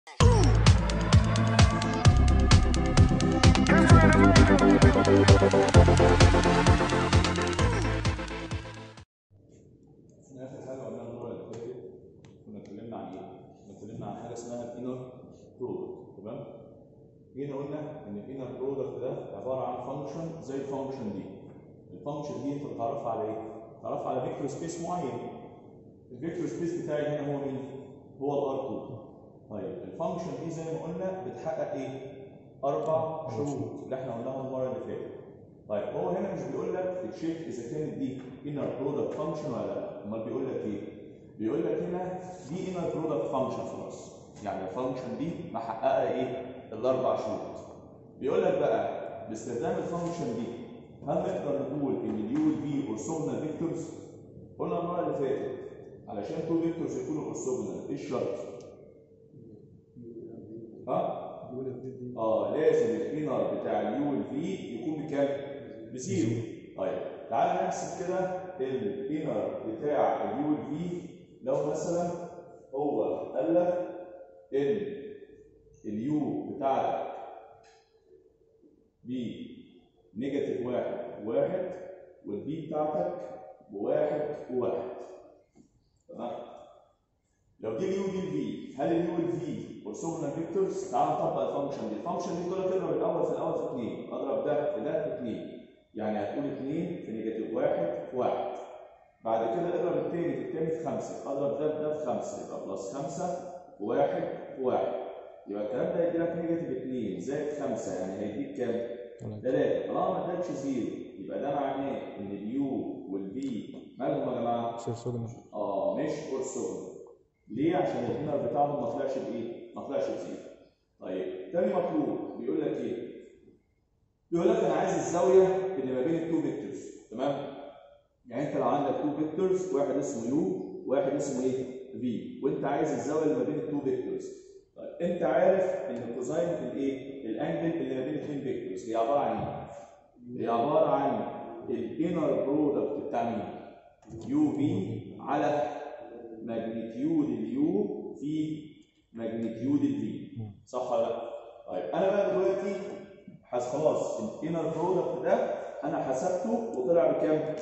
احنا اخر حاجه قلناها المره اللي فاتت كنا اتكلمنا عن ايه؟ كنا اتكلمنا عن حاجه اسمها الانر برودكت تمام؟ جينا قلنا ان الانر برودكت ده عباره عن فانكشن زي الفانكشن دي الفانكشن دي انت بتعرفها على ايه؟ بتعرفها على فيكتور سبيس معين الفيكتور سبيس بتاعي هنا هو مين؟ هو الار 2 طيب الفانكشن دي زي ما قلنا بتحقق ايه؟ اربع شروط اللي احنا قلناها المره اللي فاتت طيب هو هنا مش بيقول لك تشيك اذا كانت دي انر برودكت فانكشن ولا لا امال بيقول لك ايه بيقول لك هنا دي انر برودكت فانكشن خلاص يعني الفانكشن دي محققه ايه الاربع شروط بيقول لك بقى باستخدام الفانكشن دي هل نقدر نقول ان اليو والبي اورثوجونال فيكتورز قلنا المره اللي فاتت علشان تو فيكتورز يكونوا اورثوجونال ايه الشرط ها اه لازم الانر بتاع اليو والفي يكون بكام بزيرو طيب تعال نحسب كده الانر بتاع اليو والفي لو مثلا هو قال لك ان اليو بتاعتك بنيجاتيف واحد واحد والبي بتاعتك بواحد وواحد تمام لو دي اليو دي الفي هل اليو والفي اورثوجونال فيكتورز تعال نطبق الفانكشن دي الفانكشن دي تقول لك اضرب الاول في الاول في 2 اضرب ده في ده في 2 يعني هتقول 2 في نيجاتيف 1 في 1 بعد كده اضرب الثاني في الثاني في 5 اضرب ده في ده في 5 يبقى بلس 5 في 1 في 1 يبقى الكلام ده هيدي لك نيجاتيف 2 زائد 5 يعني هيديك كام؟ 3 طالما ما ادكش زيرو يبقى ده معناه ان اليو والفي مالهم يا جماعه؟ سيرسوجنا اه مش اورثوجونال ليه؟ عشان الانر بتاعهم ما طلعش بايه؟ ما طلعش بزيرو. طيب تاني مطلوب بيقول لك ايه؟ بيقول لك انا عايز الزاويه اللي ما بين التو فيكتورز تمام؟ يعني انت لو عندك تو فيكتورز واحد اسمه يو واحد اسمه ايه؟ في وانت عايز الزاويه اللي ما بين التو فيكتورز. طيب انت عارف ان الكوزاين في الايه؟ الانجل اللي ما بين الاثنين فيكتورز هي عباره عن ايه؟ هي عباره عن الانر برودكت بتاع مين؟ يو في على ماجنتيود اليو في ماجنتيود الفي صح ولا لا؟ طيب انا بقى دلوقتي حس خلاص الانر برودكت ده انا حسبته وطلع بكام؟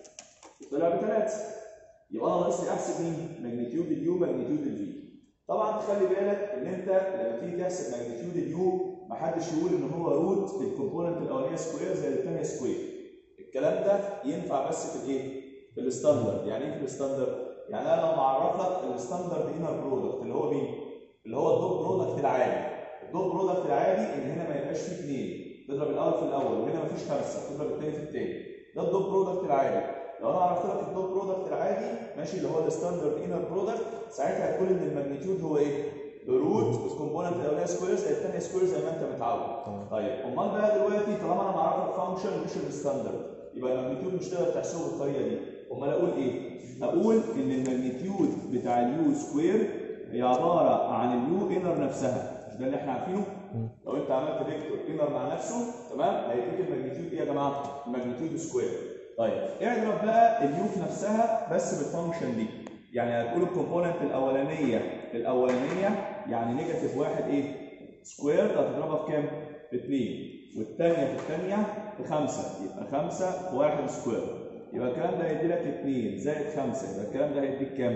طلع بثلاثه يبقى انا ناقص لي احسب مين؟ ماجنتيود اليو ماجنتيود الفي طبعا تخلي بالك ان انت لما تيجي تحسب ماجنتيود اليو محدش يقول ان هو روت الكومبوننت الاولانيه سكوير زي الثانيه سكوير الكلام ده ينفع بس في الايه؟ في الستاندرد يعني ايه في الستاندرد؟ يعني انا لو معرف لك الستاندرد انر برودكت اللي هو مين؟ اللي هو الدوت برودكت العادي. الدوت برودكت العادي ان هنا ما يبقاش فيه اثنين تضرب الاول في الاول وهنا ما فيش خمسه تضرب الثاني في الثاني. ده الدوت برودكت العادي. لو انا عرفت لك الدوت برودكت العادي ماشي اللي هو الستاندرد انر برودكت ساعتها هتقول ان الماجنتيود هو ايه؟ روت الكومبوننت الاولانيه سكوير زي الثانيه سكوير زي ما انت متعود. تمام. طيب امال بقى دلوقتي طالما انا معرف لك فانكشن مش الستاندرد يبقى الماجنتيود مش تقدر تحسبه بالطريقه دي. امال اقول ايه؟ اقول ان الماجنتيود بتاع اليو سكوير هي عباره عن اليو انر نفسها مش ده اللي احنا عارفينه؟ لو انت عملت فيكتور انر مع نفسه تمام هيديك الماجنتيود ايه يا جماعه؟ الماجنتيود سكوير. طيب اعرف بقى اليو في نفسها بس بالفانكشن دي. يعني هتقول الكومبوننت الاولانيه الاولانيه يعني نيجاتيف واحد ايه؟ سكوير هتضربها في كام؟ في 2 والثانيه في الثانيه في 5 يبقى 5 في 1 سكوير. يبقى الكلام ده هيدي لك 2 زائد 5 يبقى الكلام ده هيديك كام؟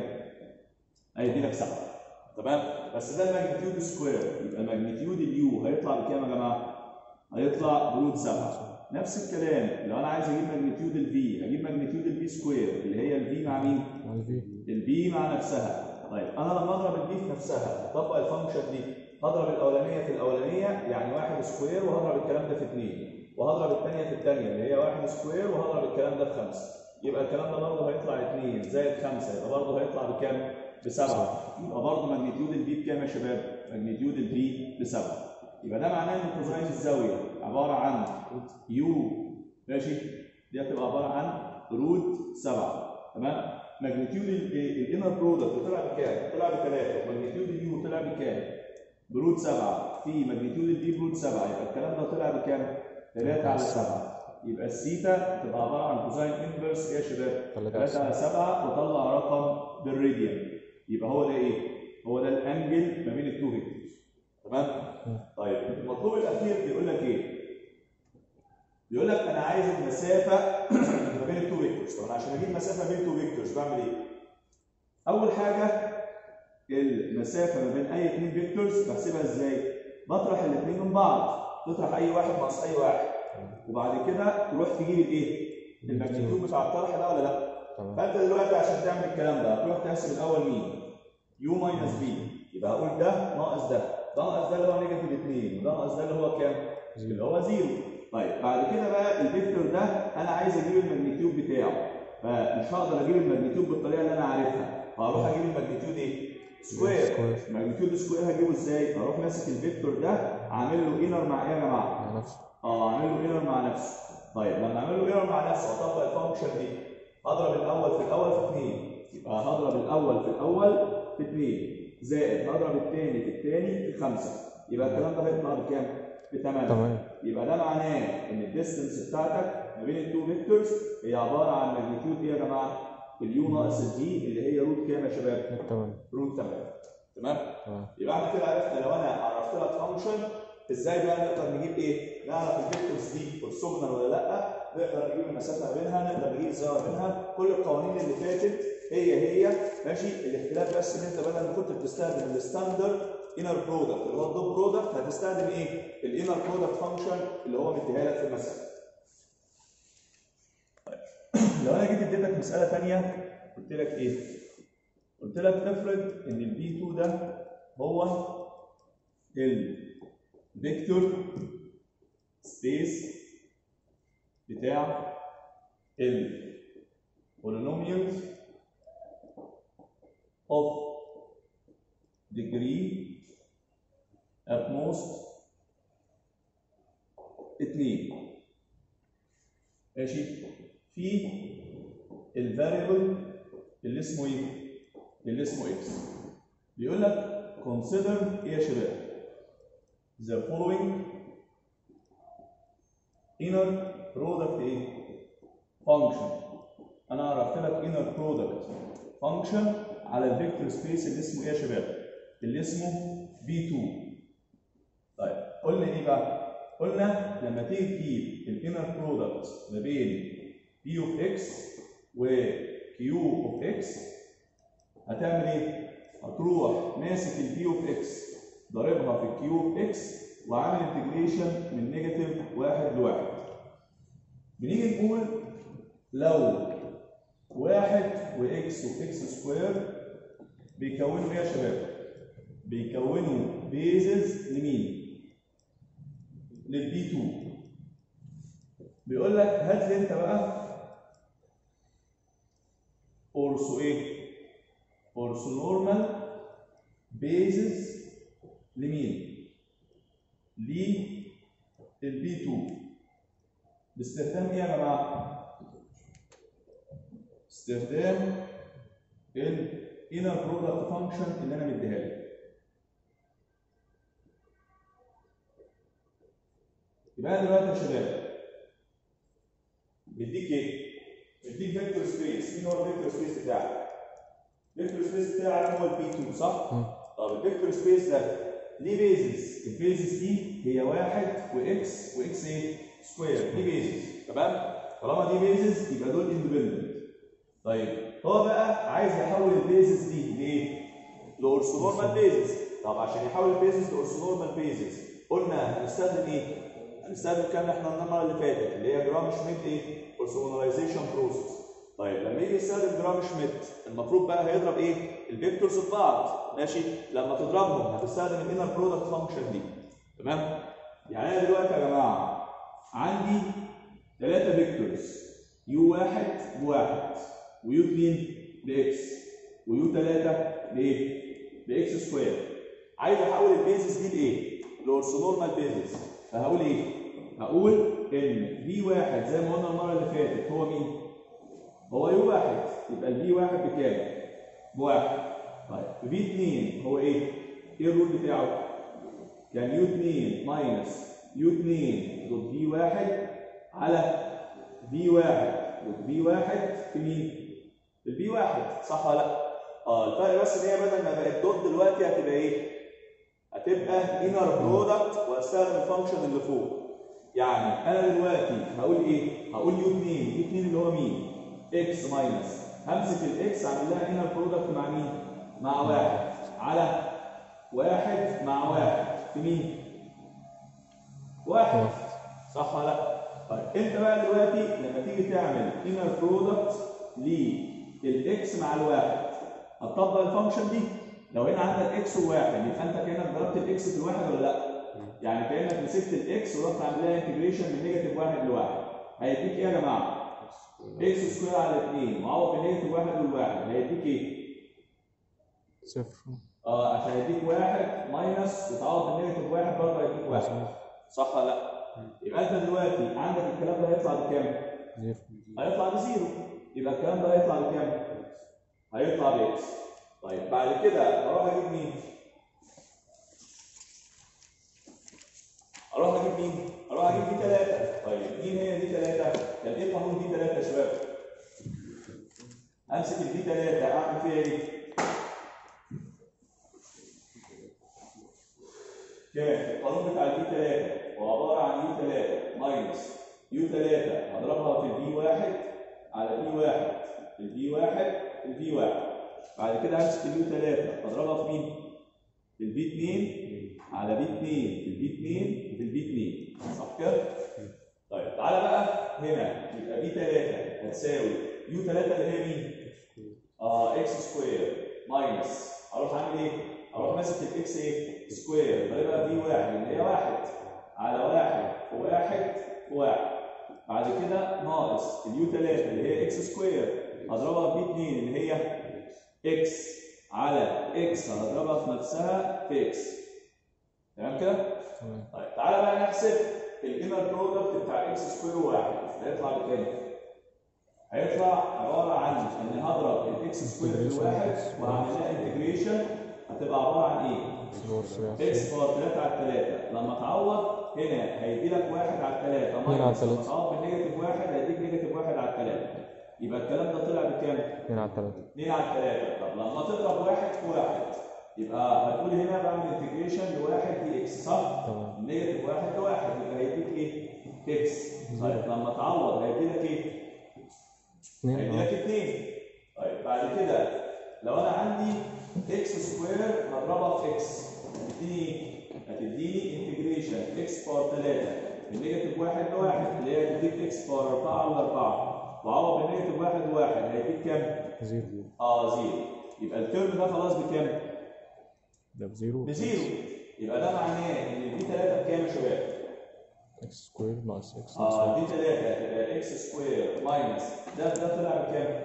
هيدي لك 7 تمام؟ بس ده الماجنتيود سكوير يبقى ماجنتيود اليو هيطلع بكام يا جماعه؟ هيطلع بروت 7 نفس الكلام لو انا عايز اجيب ماجنتيود الفي هجيب ماجنتيود الفي سكوير اللي هي الفي مع مين؟ مع الفي البي مع نفسها طيب انا لما اضرب البي في نفسها اطبق الفانكشن دي هضرب الاولانيه في الاولانيه يعني واحد سكوير وهضرب الكلام ده في 2 وهضرب الثانيه في الثانيه اللي هي واحد سكوير وهضرب الكلام ده في 5 يبقى الكلام ده برضه هيطلع 2 زائد 5 يبقى برضه هيطلع بكام؟ بسبعه يبقى برضه ماجنتيود البي بكام يا شباب؟ ماجنتيود البي بسبعه يبقى ده معناه ان كوزاين الزاويه عباره عن يو ماشي دي هتبقى عباره عن روت 7 تمام ماجنتيود الانر برودكت طلع بكام؟ طلع بثلاثه ماجنتيود اليو طلع بكام؟ بروت 7 في ماجنتيود البي بروت 7 يبقى الكلام ده طلع بكام؟ 3 على 7 يبقى الثيتا تبقى عباره عن كوزاين انفرس ايه يا شباب؟ 3 على 7 وطلع رقم بالراديان يبقى هو ده ايه؟ هو ده الانجل ما بين التو فيكتورز بيقول لك انا عايز المسافه ما بين التو فيكتورز طب انا عشان اجيب مسافه بين التو فيكتورز بعمل ايه؟ اول حاجه المسافه ما بين اي اثنين فيكتورز بحسبها ازاي؟ بطرح الاثنين من بعض تطرح اي واحد ناقص اي واحد وبعد كده تروح تجيب الايه؟ الماجنتيود بتاع الطرح ده ولا لا؟ تمام فانت دلوقتي عشان تعمل الكلام ده هتروح تحسب الاول مين؟ يو ماينس بي يبقى هقول ده ناقص ده ده ناقص ده اللي هو نيجاتيف 2 وده ناقص ده اللي هو كام؟ اللي هو زيرو طيب بعد كده بقى الفيكتور ده انا عايز اجيب الماجنتيود بتاعه فمش هقدر اجيب الماجنتيود بالطريقه اللي انا عارفها فهروح اجيب الماجنتيود ايه؟ سكوير سكوير. الماجنتيود سكوير هجيبه ازاي؟ هروح ماسك الفيكتور ده عامل له انر مع ايه يا جماعه؟ مع نفسه اه اعمل له ايرور مع نفسه طيب لما اعمل له ايرور مع نفسه واطبق الفانكشن دي هضرب الاول في الاول في 2 يبقى هضرب الاول في الاول في 2 زائد هضرب الثاني في الثاني في 5 يبقى الكلام ده هيطلع بكام؟ ب 8 تمام يبقى ده معناه ان الديستنس بتاعتك ما بين التو فيكتورز هي عباره عن ماجنتيود ايه يا جماعه؟ اليو ناقص الدي اللي هي روت كام يا شباب؟ تمام روت 8 تمام؟ تمام يبقى احنا كده عرفنا لو انا عرفت لك فانكشن ازاي بقى نقدر نجيب ايه؟ نعرف الفيكتورز دي اورثوجونال ولا لا؟ نقدر نجيب المسافه ما بينها، نقدر نجيب الزاويه بينها، كل القوانين اللي فاتت هي هي ماشي الاختلاف بس ان انت بدل ما كنت بتستخدم الستاندرد انر برودكت اللي هو الدوت برودكت هتستخدم ايه؟ الانر برودكت فانكشن اللي هو مديها لك في المساله. طيب. لو انا جيت اديتك مساله ثانيه قلت لك ايه؟ قلت لك افرض ان البي 2 ده هو الفيكتور سبيس بتاع البولينوميالز of degree at most 2 ماشي في الفاريبل اللي اسمه ايه؟ اللي اسمه اكس بيقول لك consider ايه يا شباب؟ the following inner product ايه؟ function انا عرفت لك inner product function على الفيكتور سبيس اللي اسمه ايه يا شباب؟ اللي اسمه B2 طيب قلنا ايه بقى؟ قلنا لما تيجي تجيب الانر برودكت ما بين P of X و Q of X هتعمل ايه؟ هتروح ماسك البي اوف اكس ضاربها في الكيو اوف اكس وعامل انتجريشن من نيجاتيف واحد لواحد. بنيجي نقول لو واحد واكس واكس سكوير بيكونوا ايه يا شباب؟ بيكونوا بيزز لمين؟ للبي 2 بيقول لك هات لي انت بقى اورثو ايه؟ اورثو نورمال بيزز لمين؟ للبي 2 باستخدام ايه يا جماعه؟ استخدام الانر برودكت فانكشن اللي انا مديها لك يبقى انا دلوقتي يا شباب بديك ايه؟ بديك فيكتور سبيس مين هو الفيكتور سبيس بتاعك؟ الفيكتور سبيس بتاعك هو البي 2 صح؟ مم. طب الفيكتور سبيس ده ليه بيزس؟ البيزس دي هي واحد واكس واكس ايه؟ سكوير دي بيزس تمام؟ طالما دي بيزس يبقى دول اندبندنت طيب هو بقى عايز يحول البيزس دي لايه؟ لاورثونورمال بيزس طب عشان يحول البيزس لاورثونورمال بيزس قلنا هنستخدم ايه؟ هنستخدم الكلام اللي احنا قلناه المره اللي فاتت اللي هي جرام شميت ايه؟ اورثوناليزيشن بروسيس طيب لما يجي يستخدم جرام شميت المفروض بقى هيضرب ايه؟ الفيكتورز في بعض ماشي؟ لما تضربهم هتستخدم الانر برودكت فانكشن دي تمام؟ يعني انا دلوقتي يا جماعه عندي ثلاثه فيكتورز يو واحد بواحد ويو 2 باكس ويو 3 بايه؟ باكس سكوير عايز احول البيزس دي لايه؟ لاورثونورمال بيزس فهقول ايه؟ هقول ان بي واحد زي ما قلنا المره اللي فاتت هو مين؟ هو يو واحد يبقى البي واحد بكام؟ بواحد طيب بي 2 هو ايه؟ ايه الرول بتاعه؟ كان يو 2 ماينس يو 2 دوت بي واحد على بي واحد دوت بي واحد في مين؟ في البي واحد صح ولا لا؟ اه الفرق بس ان هي بدل ما بقت دوت دلوقتي هتبقى ايه؟ هتبقى انر برودكت واستخدم الفانكشن اللي فوق يعني انا دلوقتي هقول ايه؟ هقول يو 2 يو 2 اللي هو مين؟ اكس ماينس همسك الاكس اعمل لها هنا برودكت مع مين؟ مع واحد على واحد مع واحد في مين؟ واحد واحد. صح ولا لا؟ طيب انت بقى دلوقتي لما تيجي تعمل انر برودكت للاكس مع الواحد هتطبق الفانكشن دي لو هنا عندك اكس وواحد يبقى انت كانك ضربت الاكس في الواحد ولا لا؟ يعني كانك مسكت الاكس ورحت عامل لها انتجريشن من نيجاتيف واحد لواحد هيديك ايه يا جماعه؟ اكس سكوير على 2 معوض بنيجاتيف واحد والواحد هيديك ايه؟ صفر اه عشان يديك واحد ماينس وتعوض بالنيجاتيف واحد برضه هيديك واحد مظبوط. صح ولا لا؟ يبقى انت دلوقتي عندك الكلام ده هيطلع بكام؟ زيرو هيطلع بزيرو يبقى الكلام ده هيطلع بكام؟ هيطلع باكس طيب بعد كده اروح اجيب مين؟ اروح اجيب مين؟ اروح اجيب دي 3 طيب مين هي دي 3 كان ايه قانون دي 3 يا شباب؟ امسك الدي 3 اعمل فيها ايه؟ كام؟ القانون بتاع الدي 3 هو عباره عن يو 3 ماينس يو 3 هضربها في الفي 1 على في 1 في الفي 1 في الفي 1 بعد كده همسك اليو 3 اضربها في مين؟ في الفي 2 على في 2 في الفي 2 في الفي 2 صح كده؟ طيب تعالى بقى هنا يبقى في 3 هتساوي يو 3 اللي هي مين؟ اه اكس سكوير ماينس اروح اعمل ايه؟ اروح ماسك الاكس ايه؟ سكوير بقى في 1 اللي هي 1 على 1 في 1 في 1 بعد كده ناقص اليو 3 اللي هي اكس سكوير هضربها في 2 اللي هي اكس على اكس هضربها في نفسها في اكس تمام كده؟ تمام طيب تعالى بقى نحسب الانر برودكت بتاع اكس سكوير واحد هيطلع بكام؟ هيطلع عباره عن ان هضرب الاكس سكوير في الواحد وهعمل لها انتجريشن هتبقى عباره عن ايه؟ فور ثري اكس باور 3 على 3 لما تعوض هنا هيدي لك 1 على 3 اتنين على لما تلاتة. تعوض بالنيجاتيف 1 هيديك نيجاتيف 1 على 3 يبقى الكلام ده طلع بكام؟ اتنين على تلاتة 2 على 3 طب لما تضرب 1 في 1 يبقى هتقول هنا بعمل انتجريشن لواحد دي اكس صح؟ تمام نيجاتيف 1 لواحد يبقى هيديك ايه؟ اكس طيب لما تعوض هيدي لك ايه؟ اتنين هيدي اه لك 2 طيب بعد كده لو انا عندي اكس سكوير هضربها في اكس هتديني ايه؟ هتديني انتجريشن اكس باور 3 من نيجاتيف 1 لواحد اللي هي هتديك اكس باور 4 على 4 وعوض من نيجاتيف 1 لواحد هيديك كام؟ زيرو اه زيرو يبقى الترم ده خلاص بكام؟ ده بزيرو بزيرو يبقى ده معناه ان البي 3 بكام يا شباب؟ اكس سكوير ناقص اكس اه ناقص دي 3 يبقى اكس سكوير ماينس ده ده طلع بكام؟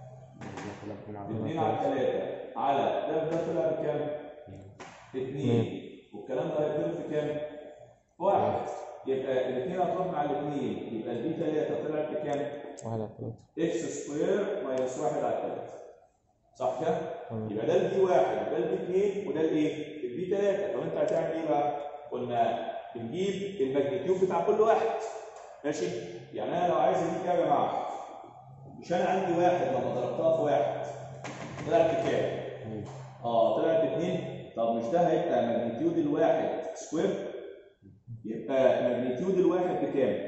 2 على 3 على ده ده طلع بكام؟ 2 والكلام ده هيتضرب في كام؟ في واحد يبقى الاثنين هتروح مع الاثنين يبقى البي 3 طلعت بكام؟ واحد على تلاتة اكس سكوير ماينس 1 على 3 صح كده؟ تمام يبقى ده البي 1 وده البي 2 وده الايه؟ البي 3 طب انت هتعمل ايه بقى؟ قلنا بنجيب الماجنتيود بتاع كل واحد ماشي؟ يعني انا لو عايز اجيب ايه يا جماعه؟ مش انا عندي واحد لما ضربتها في واحد طلعت بكام؟ اه طلعت باثنين طب مش ده هيبقى ماجنتيود الواحد سكوير؟ يبقى ماجنتيود الواحد بكام؟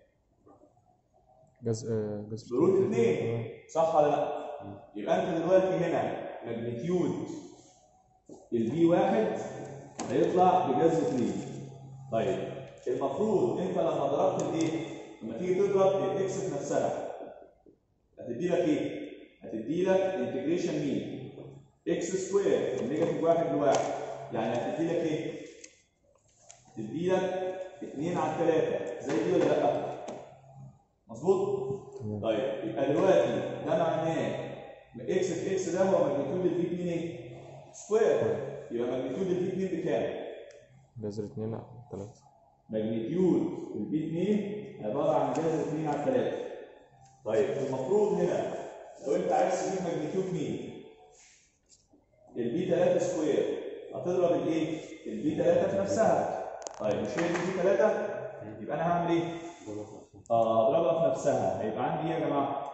جزء جزء بروت اثنين تمام. صح ولا لا؟ يبقى انت دلوقتي هنا ماجنتيود البي واحد هيطلع بجذر 2 طيب المفروض انت لما ضربت الايه؟ لما تيجي تضرب الاكس في نفسها هتدي لك ايه؟ هتدي لك انتجريشن مين؟ اكس سكوير نيجاتيف واحد لواحد يعني هتدي لك ايه؟ هتدي لك 2 على 3 زي دي ولا لا؟ مظبوط؟ تمام طيب يبقى دلوقتي ده معناه اكس في اكس ده هو ماجنتيود الفي 2 ايه؟ سكوير يبقى ماجنتيود الفي 2 بكام؟ جذر اتنين على تلاتة ماجنتيود الفي 2 عباره عن جذر 2 على 3 طيب المفروض هنا لو انت عايز تجيب ماجنتيود مين؟ البي 3 سكوير هتضرب الايه؟ البي 3 في نفسها طيب مش هي البي 3 يبقى انا هعمل ايه؟ اه هضربها في نفسها هيبقى عندي ايه يا جماعه؟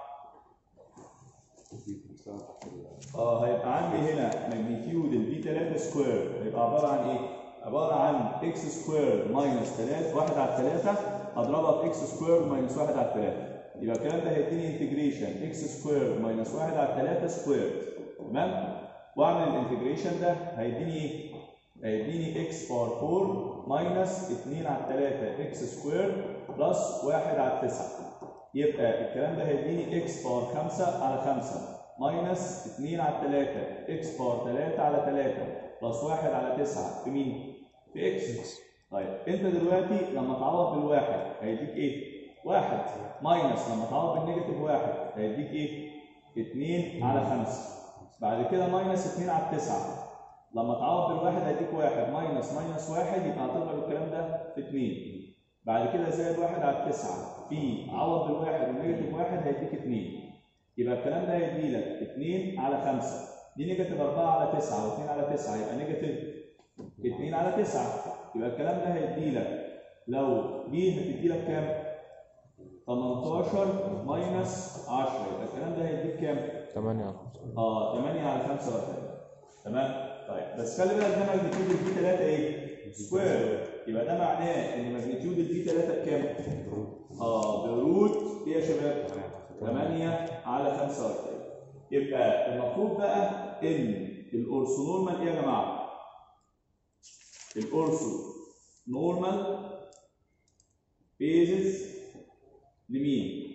اه هيبقى عندي هنا ماجنتيود البي 3 سكوير هيبقى عباره عن ايه؟ عباره عن اكس سكوير ماينس 3 1 على 3 اضربها في اكس سكوير ماينس 1 على 3 يبقى الكلام ده هيديني انتجريشن اكس سكوير ماينس 1 على 3 سكوير تمام واعمل الانتجريشن ده هيديني ايه؟ هيديني اكس باور 4 ماينس 2 على 3 اكس سكوير بلس 1 على 9 يبقى الكلام ده هيديني اكس باور 5 على 5 ماينس 2 على 3 اكس باور 3 على 3 بلس 1 على 9 في مين؟ في اكس طيب انت دلوقتي لما تعوض بالواحد هيديك ايه؟ واحد ماينس لما تعوض بالنيجاتيف واحد هيديك ايه؟ 2 على 5 بعد كده ماينس 2 على 9 لما تعوض بالواحد هيديك واحد ماينس ماينس واحد يبقى هتضرب الكلام ده في 2 بعد كده زائد واحد على 9 في عوض بالواحد والنيجاتيف واحد هيديك 2 يبقى الكلام ده هيدي لك 2 على 5 دي نيجاتيف 4 على 9 و2 على 9 يبقى نيجاتيف 2 على 9 يبقى الكلام ده هيدي لك لو دي هتدي لك كام؟ 18 ماينس 10 يبقى الكلام ده هيديك كام؟ 8 على 5 اه 8 على 45 تمام؟ طيب بس خلي بالك ده ماجنتيود الفي 3 ايه؟ سكوير يبقى ده معناه ان ماجنتيود الفي 3 بكام؟ اه بروت ايه يا شباب؟ 8 على 45 يبقى المفروض بقى ان الاورثو نورمال ايه يا جماعه؟ الاورثو نورمال بيزز لمين؟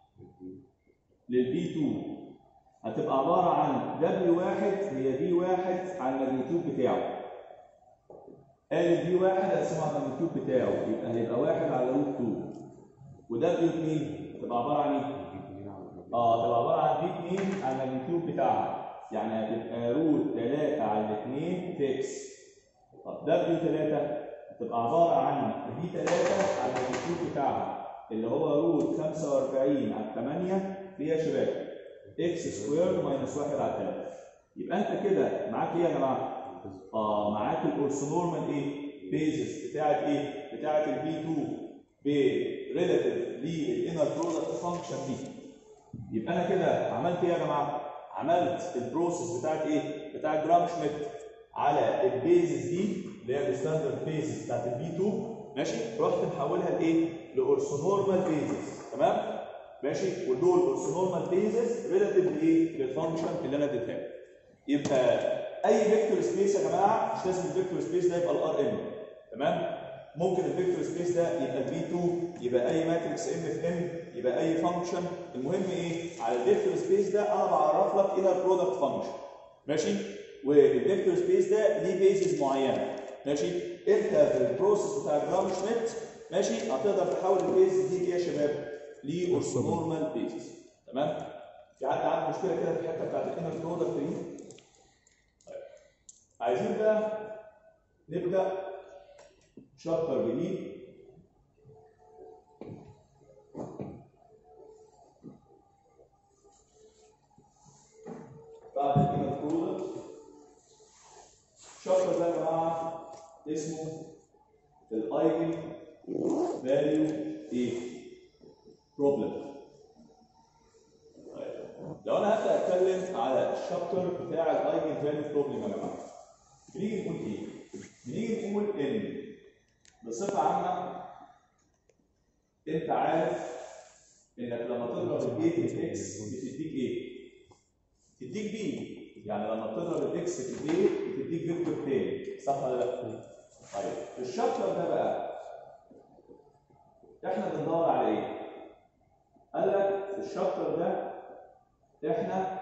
للبي 2 هتبقى عباره عن دبليو واحد هي في واحد على الماجنتيود بتاعه قال في واحد هقسمه على الماجنتيود بتاعه يبقى هيبقى واحد على روت 2 ودبليو 2 هتبقى عباره عن ايه؟ اه تبقى عباره عن في 2 على الماجنتيود بتاعها يعني هتبقى روت 3 على 2 في اكس طب دبليو 3 هتبقى عباره عن في 3 على الماجنتيود بتاعها اللي هو روت 45 على 8 في يا شباب اكس سكوير ماينس 1 على 3 يبقى انت كده معاك ايه يا جماعه؟ اه معاك الاورثونورمال ايه؟ بيزس بتاعت ايه؟ بتاعت البي 2 بريلاتيف للانر برودكت فانكشن دي يبقى انا كده عملت ايه يا جماعه؟ عملت البروسيس بتاعت ايه؟ بتاعت جرام شميت على البيزس دي اللي هي الستاندرد بيزس بتاعت البي 2 ماشي؟ رحت محولها لايه؟ لاورثونورمال بيزس تمام؟ ماشي؟ ودول اورثونورمال بيزس ريلاتيف لايه؟ للفانكشن اللي انا اديتها لك. يبقى اي فيكتور سبيس يا جماعه مش لازم الفيكتور سبيس ده يبقى الار ام تمام؟ ممكن الفيكتور سبيس ده يبقى البي 2 يبقى اي ماتريكس ام في ام يبقى اي فانكشن المهم ايه على الفيكتور سبيس ده انا بعرف لك انر برودكت فانكشن ماشي والفيكتور سبيس ده ليه بيزز معينه ماشي انت في البروسيس بتاع جرام شميت ماشي هتقدر تحول البيزز دي ايه يا شباب لاورثونورمال بيزز تمام في حد عنده مشكله كده في الحته بتاعت الانر برودكت دي طيب. عايزين بقى نبدا شابتر جديد بعد كده برودكت شابتر ده يا جماعه اسمه الايجن فاليو ايه بروبلم لو انا هبدا اتكلم على الشابتر بتاع الايجن فاليو بروبلم يا جماعه بنيجي نقول ايه بنيجي نقول ان بصفة عامة أنت عارف إنك لما تضرب البي في الإكس بتديك إيه؟ تديك بي يعني لما بتضرب الإكس في البي بتديك فيكتور تاني صح ولا لا؟ طيب الشابتر ده بقى إحنا بندور على إيه؟ قال لك في الشابتر ده إحنا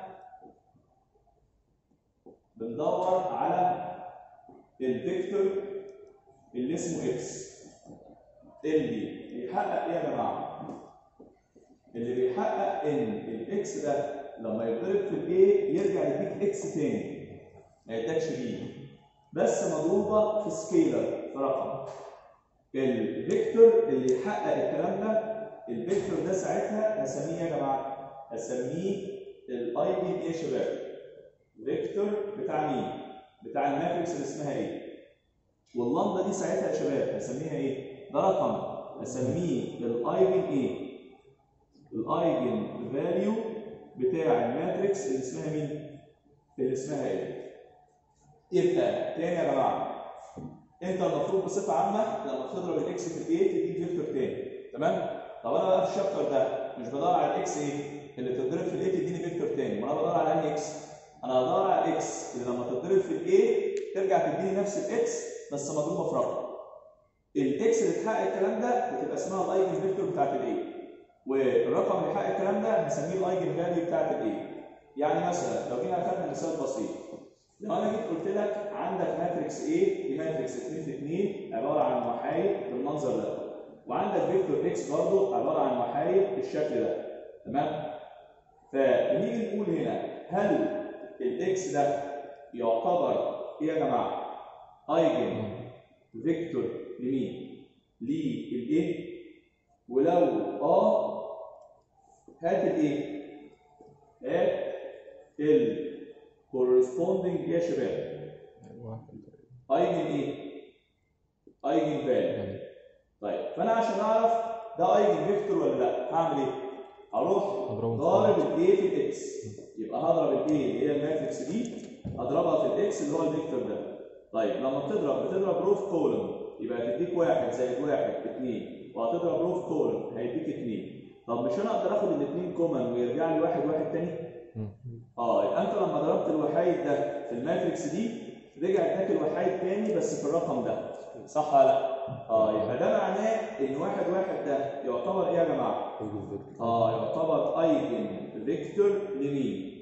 بندور على الفيكتور اللي اسمه اكس اللي بيحقق ايه يا جماعه؟ اللي بيحقق ان الاكس ده لما يتضرب في الاي يرجع يديك اكس تاني ما يدكش بي بس مضروبه في سكيلر في رقم الفيكتور اللي يحقق الكلام ده الفيكتور ده ساعتها هسميه يا جماعه هسميه الاي بي ايه يا شباب فيكتور بتاع مين؟ بتاع الماتريكس اللي اسمها ايه؟ واللمبه دي ساعتها يا شباب هسميها ايه؟ ده رقم هسميه الايجن ايه؟ الايجن فاليو بتاع الماتريكس اللي اسمها مين؟ اللي اسمها ايه؟ يبقى تاني يا جماعه انت المفروض بصفه عامه لما تضرب الاكس في الايه تديك فيكتور تاني تمام طب انا بقى في الشابتر ده مش بدور على الاكس ايه اللي تتضرب في الايه تديني فيكتور تاني وانا بدور على انهي اكس انا هدور على الاكس اللي لما تتضرب في الايه ترجع تديني نفس الاكس بس مضروبه في رقم الاكس اللي تحقق الكلام ده بتبقى اسمها الايجن فيكتور بتاعت الايه والرقم اللي يحقق الكلام ده بنسميه الايجن فاليو بتاعت الايه يعني مثلا لو جينا اخدنا مثال بسيط لو انا جيت قلت لك عندك ماتريكس A دي ماتريكس 2 في 2 عباره عن وحايد بالمنظر ده وعندك فيكتور اكس برضه عباره عن وحايد بالشكل ده تمام فبنيجي نقول هنا هل الاكس ده يعتبر ايه يا جماعه ايجن فيكتور لمين للايه ولو اه هات الايه هات ال corresponding يا شباب واحد ايجن ايه ايجن فاليو طيب فانا عشان اعرف ده ايجن فيكتور ولا لا هعمل ايه هروح هضربه في ضارب واحد. الايه في الاكس يبقى هضرب الايه اللي هي الماتريكس دي اضربها في الاكس اللي هو الفيكتور ده طيب لما بتضرب بتضرب رو في كولوم يبقى هتديك واحد زائد واحد اثنين وهتضرب رو في كولوم هيديك اثنين طب مش انا اقدر اخد الاثنين كومن ويرجع لي واحد واحد تاني اه يبقى انت لما ضربت الوحايد ده في الماتريكس دي رجع اداك الوحايد تاني بس في الرقم ده صح ولا لا؟ اه يبقى ده معناه ان واحد واحد ده يعتبر ايه يا جماعه؟ اه يعتبر ايجن فيكتور لمين؟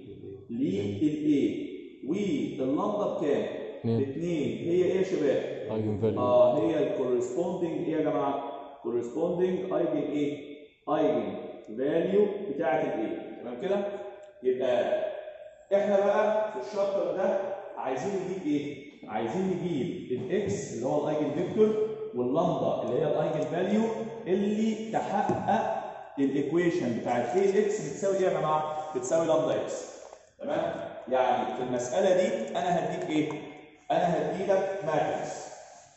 للايه واللمبه بكام؟ اتنين باثنين هي ايه يا شباب؟ ايجن فاليو اه هي الكورسبوندنج ايه يا جماعه؟ كورسبوندنج ايجن ايه؟ ايجن فاليو بتاعت الايه؟ تمام كده؟ يبقى احنا بقى في الشابتر ده عايزين نجيب ايه؟ عايزين نجيب الاكس اللي هو الايجن فيكتور واللمبه اللي هي الايجن فاليو اللي تحقق الايكويشن بتاعت ايه الاكس بتساوي ايه يا جماعه؟ بتساوي لامدا اكس تمام؟ يعني في المساله دي انا هديك ايه؟ انا هديلك ماتريكس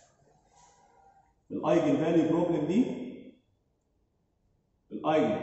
الايجن فاليو بروبلم دي الايجن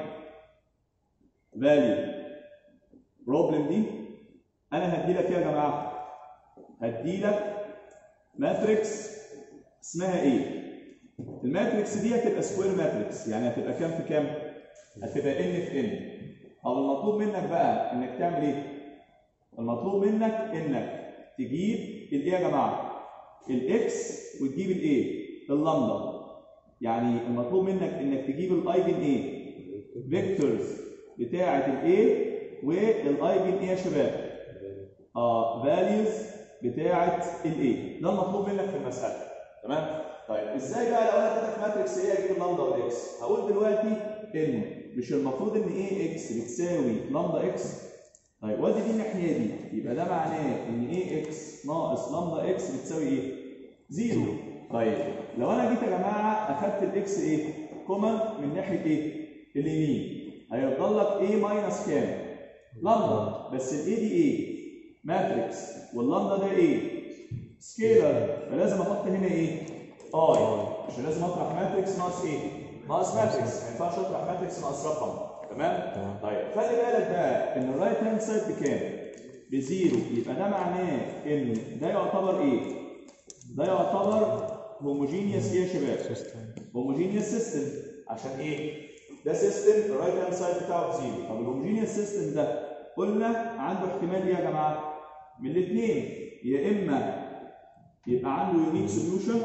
فاليو بروبلم دي انا هدي لك ايه يا جماعه هدي لك ماتريكس اسمها ايه الماتريكس دي هتبقى سكوير ماتريكس يعني هتبقى كام في كام هتبقى ان في ان طب المطلوب منك بقى انك تعمل ايه المطلوب منك انك تجيب الايه يا جماعه الاكس وتجيب الايه اللامدا يعني المطلوب منك انك تجيب الايجن ايه فيكتورز بتاعه الايه والايجن ايه يا شباب اه فاليوز بتاعه الايه ده المطلوب منك في المساله تمام طيب ازاي بقى لو انا اديتك ماتريكس ايه اجيب اللامدا والاكس هقول دلوقتي ان مش المفروض ان ايه اكس بتساوي لامدا اكس طيب وادي دي الناحيه دي يبقى ده معناه ان ايه اكس ناقص لامدا اكس بتساوي ايه زيرو طيب لو انا جيت يا جماعه اخدت الاكس ايه كومن من ناحيه ايه اليمين هيفضل لك ايه ماينس كام لامدا بس الاي دي ايه ماتريكس واللامدا ده ايه سكيلر فلازم احط هنا ايه اي عشان لازم اطرح ماتريكس ناقص ايه ناقص ماتريكس ما ينفعش اطرح ماتريكس ناقص رقم تمام تمام. طيب خلي بالك بقى ان الرايت هاند سايد بكام بزيرو يبقى ده معناه ان ده يعتبر ايه ده يعتبر هوموجينيوس ايه يا شباب سيستم هوموجينيوس سيستم عشان ايه؟ ده سيستم الرايت هاند سايد بتاعه بزيرو طب الهوموجينيوس سيستم ده قلنا عنده احتمال ايه يا جماعه؟ من الاثنين يا اما يبقى عنده يونيك سوليوشن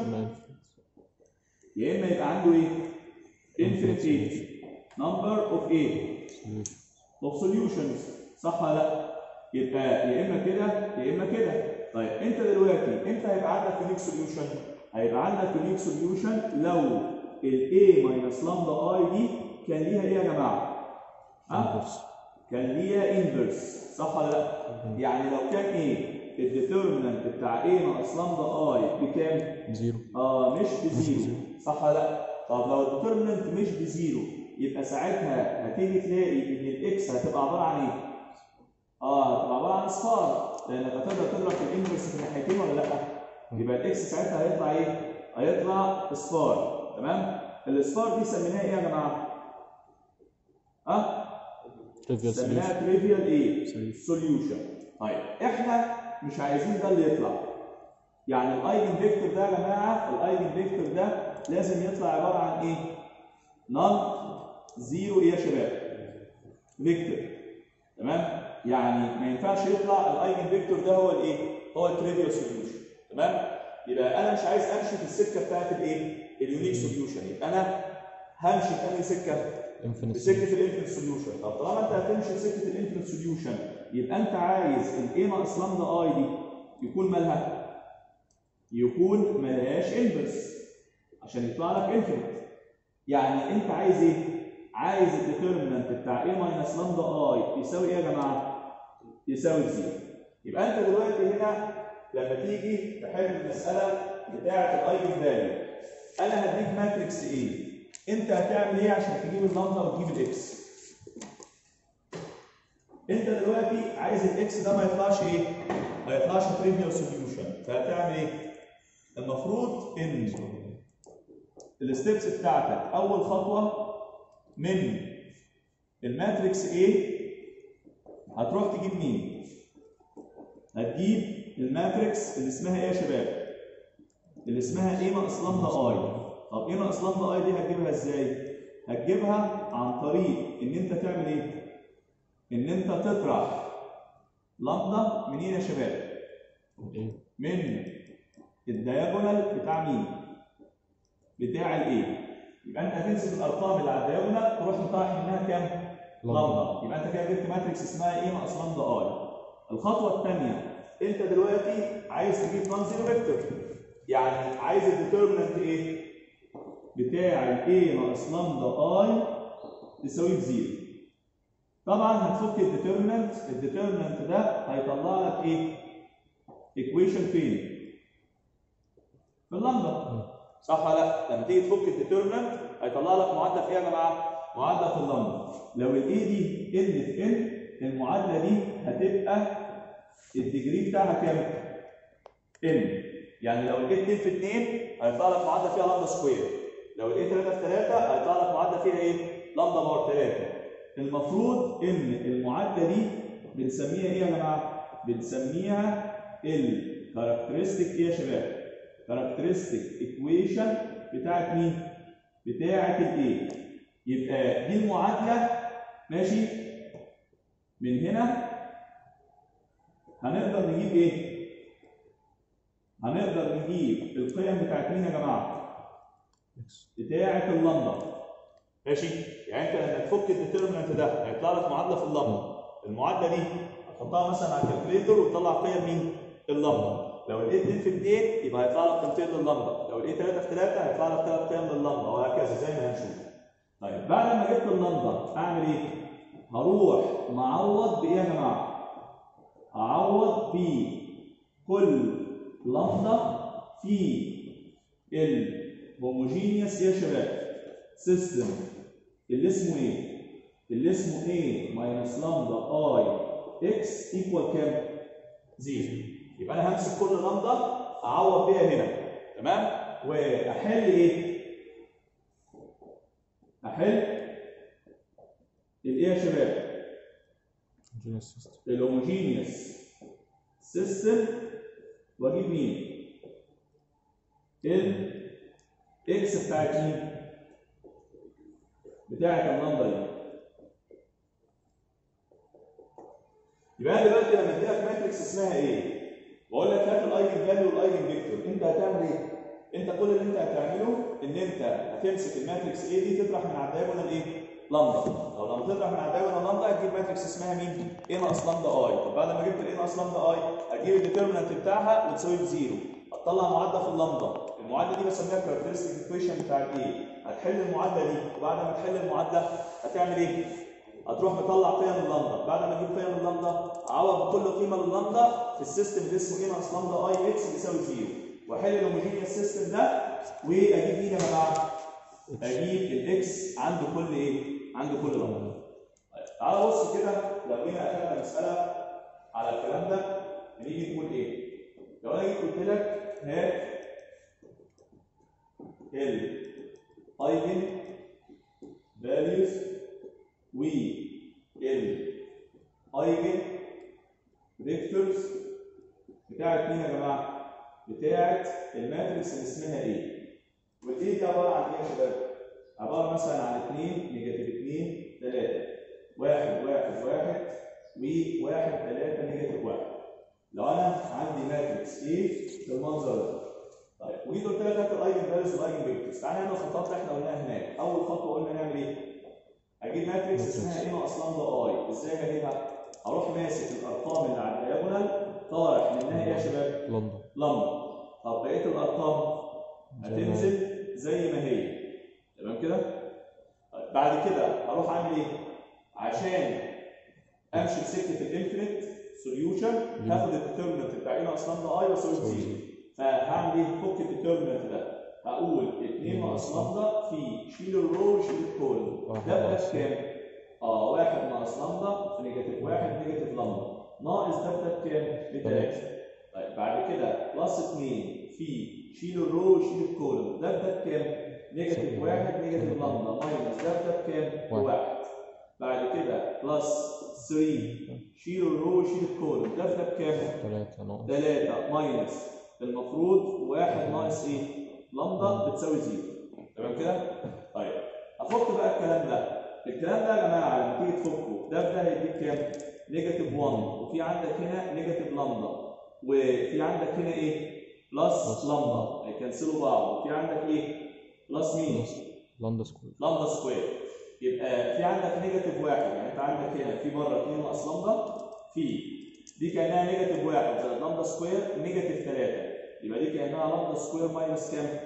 يا اما يبقى عنده ايه؟ infinite ايه؟ number of ايه؟ of solutions صح ولا لا؟ يبقى يا اما كده يا اما كده طيب انت دلوقتي امتى هيبقى عندك يونيك سوليوشن؟ هيبقى عندك يونيك سوليوشن لو ال A minus lambda I دي كان ليها ايه يا جماعه؟ ها؟ كان ليها انفرس صح ولا لا؟ يعني لو كان ايه؟ الديترمنت بتاع A ناقص لامدا I بكام؟ زيرو اه مش بزيرو صح ولا لا؟ طب لو الديترمنت مش بزيرو يبقى ساعتها هتيجي تلاقي ان الاكس هتبقى عباره عن ايه؟ اه هتبقى عباره عن اصفار لانك هتقدر تضرب في الانفرس في الناحيتين ولا لا؟ يبقى الاكس ساعتها هيطلع ايه؟ هيطلع اصفار تمام؟ الاصفار دي سميناها ايه يا جماعه؟ اه تريفيال سوليوشن سميناها تريفيال ايه؟ Solution. سوليوشن طيب احنا مش عايزين ده اللي يطلع يعني الايجن فيكتور ده يا جماعه الايجن فيكتور ده لازم يطلع عباره عن ايه؟ نون زيرو ايه يا شباب فيكتور تمام يعني ما ينفعش يطلع الايجن فيكتور ده هو الايه هو التريفيال سوليوشن تمام يبقى انا مش عايز امشي في السكه بتاعت الايه اليونيك سوليوشن يبقى انا همشي في انهي سكه في انفينيت سكه الانفينيت سوليوشن طب طالما انت هتمشي في سكه الانفينيت سوليوشن يبقى انت عايز الاي ناقص لامدا اي دي يكون مالها يكون ملهاش انفرس عشان يطلع لك انفينيت يعني انت عايز ايه عايز الديترمنت بتاع اي ماينس لامدا اي يساوي ايه يا جماعه يساوي زيرو يبقى انت دلوقتي هنا لما تيجي تحل المساله بتاعه الايجن فاليو انا هديك ماتريكس ايه انت هتعمل ايه عشان تجيب اللامدا وتجيب الاكس انت دلوقتي عايز الاكس ده ما يطلعش ايه ما يطلعش تريفيال سوليوشن فهتعمل ايه المفروض ان الستبس بتاعتك اول خطوه من الماتريكس A هتروح تجيب مين هتجيب الماتريكس اللي اسمها ايه يا شباب اللي اسمها A ناقص لامدا اي طب A ناقص لامدا اي دي هتجيبها ازاي هتجيبها عن طريق ان انت تعمل ايه ان انت تطرح لامدا منين يا شباب من الدياجونال بتاع مين بتاع الايه يبقى انت هتمسك الارقام اللي على الدياجونال تروح مطرح منها كام لامدا يبقى انت كده جبت ماتريكس اسمها ايه ناقص لامدا اي الخطوه الثانيه انت دلوقتي عايز تجيب نون زيرو فيكتور يعني عايز الديترمنت ايه بتاع الايه ناقص لامدا اي تساوي بزيرو طبعا هتفك الديترمنت الديترمنت ده هيطلع لك ايه ايكويشن فين في اللامدا صح ولا لا؟ لما تيجي تفك الديترمنت هيطلع لك معادله في ايه يا جماعه؟ معادله في اللمبه. لو الاي دي ان في ان المعادله دي هتبقى الديجري بتاعها كام؟ ان يعني لو الاي 2 في 2 هيطلع لك معادله فيها لمبه سكوير. لو الاي 3 في 3 هيطلع لك معادله فيها ايه؟ لمبه باور 3. المفروض ان المعادله دي بنسميها ايه يا جماعه؟ بنسميها الكاركترستيك ايه يا شباب؟ كاركترستيك ايكويشن بتاعت مين؟ بتاعت الايه؟ يبقى دي المعادله ماشي؟ من هنا هنقدر نجيب ايه؟ هنقدر نجيب القيم بتاعت مين يا جماعه؟ بتاعت اللمبه ماشي؟ يعني انت لما تفك الديترمنت ده هيطلع لك معادله في اللمبه المعادله دي هتحطها مثلا على الكالكوليتر وتطلع قيم مين؟ اللمبه لو الايه 2 في 2 يبقى هيطلع لك قيمتين لللمبه لو الايه 3 في 3 هيطلع لك ثلاث قيم لللمبه وهكذا زي ما هنشوف طيب بعد ما جبت اللمبه اعمل ايه هروح معوض بايه يا جماعه هعوض بكل لمبه في الهوموجينيوس يا شباب سيستم اللي اسمه ايه اللي اسمه ايه ماينس لامدا اي اكس ايكوال كام زيرو يبقى انا همسك كل لمبه اعوض بيها هنا تمام واحل ايه احل الايه يا شباب الهوموجينيوس سيستم واجيب مين الاكس بتاعت مين بتاعت اللمبه دي يبقى انا دلوقتي لما اديلك ماتريكس اسمها ايه بقول لك هات الايجن فاليو والايجن فيكتور انت هتعمل ايه انت كل اللي انت هتعمله ان انت هتمسك الماتريكس ايه دي تطرح من على الدايجونال ايه لامدا لو لما تطرح من على الدايجونال لامدا هتجيب ماتريكس اسمها مين ايه ناقص لامدا اي طب بعد ما جبت الايه ناقص لامدا اي هتجيب الديترمنت بتاعها وتساوي بزيرو هتطلع معادله في اللامدا المعادله دي بسميها كاركترستيك ايكويشن بتاع الايه هتحل المعادله دي وبعد ما تحل المعادله هتعمل ايه هتروح مطلع قيم اللامدا بعد ما اجيب قيم اللامدا اعوض بكل قيمه لللامدا في السيستم اللي اسمه ايه ناقص لامدا اي اكس بيساوي زيرو واحل الهوموجينيوس سيستم ده واجيب مين يا جماعه؟ اجيب الاكس عند كل ايه؟ عند كل لامدا. طيب تعالى بص كده لو جينا اخدنا مساله على الكلام ده هنيجي نقول ايه؟ لو انا جيت قلت لك هات الايجن فاليوز والايجن فيكتورز بتاعت مين يا جماعه؟ بتاعت الماتريكس اللي اسمها ايه؟ والايه دي عباره عن ايه يا شباب؟ عباره مثلا عن 2 نيجاتيف 2 3 1 1 1 و1 3 نيجاتيف 1 لو انا عندي ماتريكس A بالمنظر ده طيب وجيت قلت لك هات الايجن فاليوز والايجن فيكتورز تعالى نعمل الخطوات اللي احنا قلناها هناك اول خطوه قلنا نعمل ايه؟ اجيب ماتريكس اسمها ايه ناقص لامدا اي ازاي هجيبها؟ اروح ماسك الارقام اللي على الدياجونال طارح منها ايه يا شباب؟ لندن لمبه طب بقيه الارقام هتنزل زي ما هي تمام كده طيب بعد كده هروح اعمل ايه عشان امشي بسكه الانفينيت سوليوشن هاخد الديترمنت بتاع ايه ناقص لامدا اي واسوي بزيرو فهعمل ايه فك الديترمنت ده هقول 2 ناقص لامدا في شيل الرو وشيل الكولوم واحد ده بقى ناقص. بكام؟ اه 1 ناقص لامدا في نيجاتيف 1 نيجاتيف لامدا ناقص ده بده بكام؟ بتلاتة طيب بعد كده بلس 2 في شيل الرو وشيل الكولوم ده بده بكام؟ نيجاتيف صفر. 1 نيجاتيف لامدا ماينس ده بده بكام؟ واحد. بواحد بعد كده بلس 3 شيل الرو وشيل الكولوم ده بده بكام؟ ثلاثة ناقص 3 ماينس المفروض 1 ناقص ايه؟ لامدا بتساوي زيرو تمام كده؟ طيب افك بقى الكلام ده الكلام ده يا جماعه لما تيجي تفكه ده ده هيديك كام؟ نيجاتيف 1 وفي عندك هنا نيجاتيف لامدا وفي عندك هنا ايه؟ بلس بلس. لامدا هيكنسلوا بعض وفي عندك ايه؟ بلس مين؟ لندن سكوير لامدا سكوير يبقى في عندك نيجاتيف واحد يعني انت عندك هنا في بره 2 ناقص لامدا في دي كانها نيجاتيف واحد زائد لامدا سكوير نيجاتيف 3 يبقى دي كانها لامدا سكوير ماينس كام؟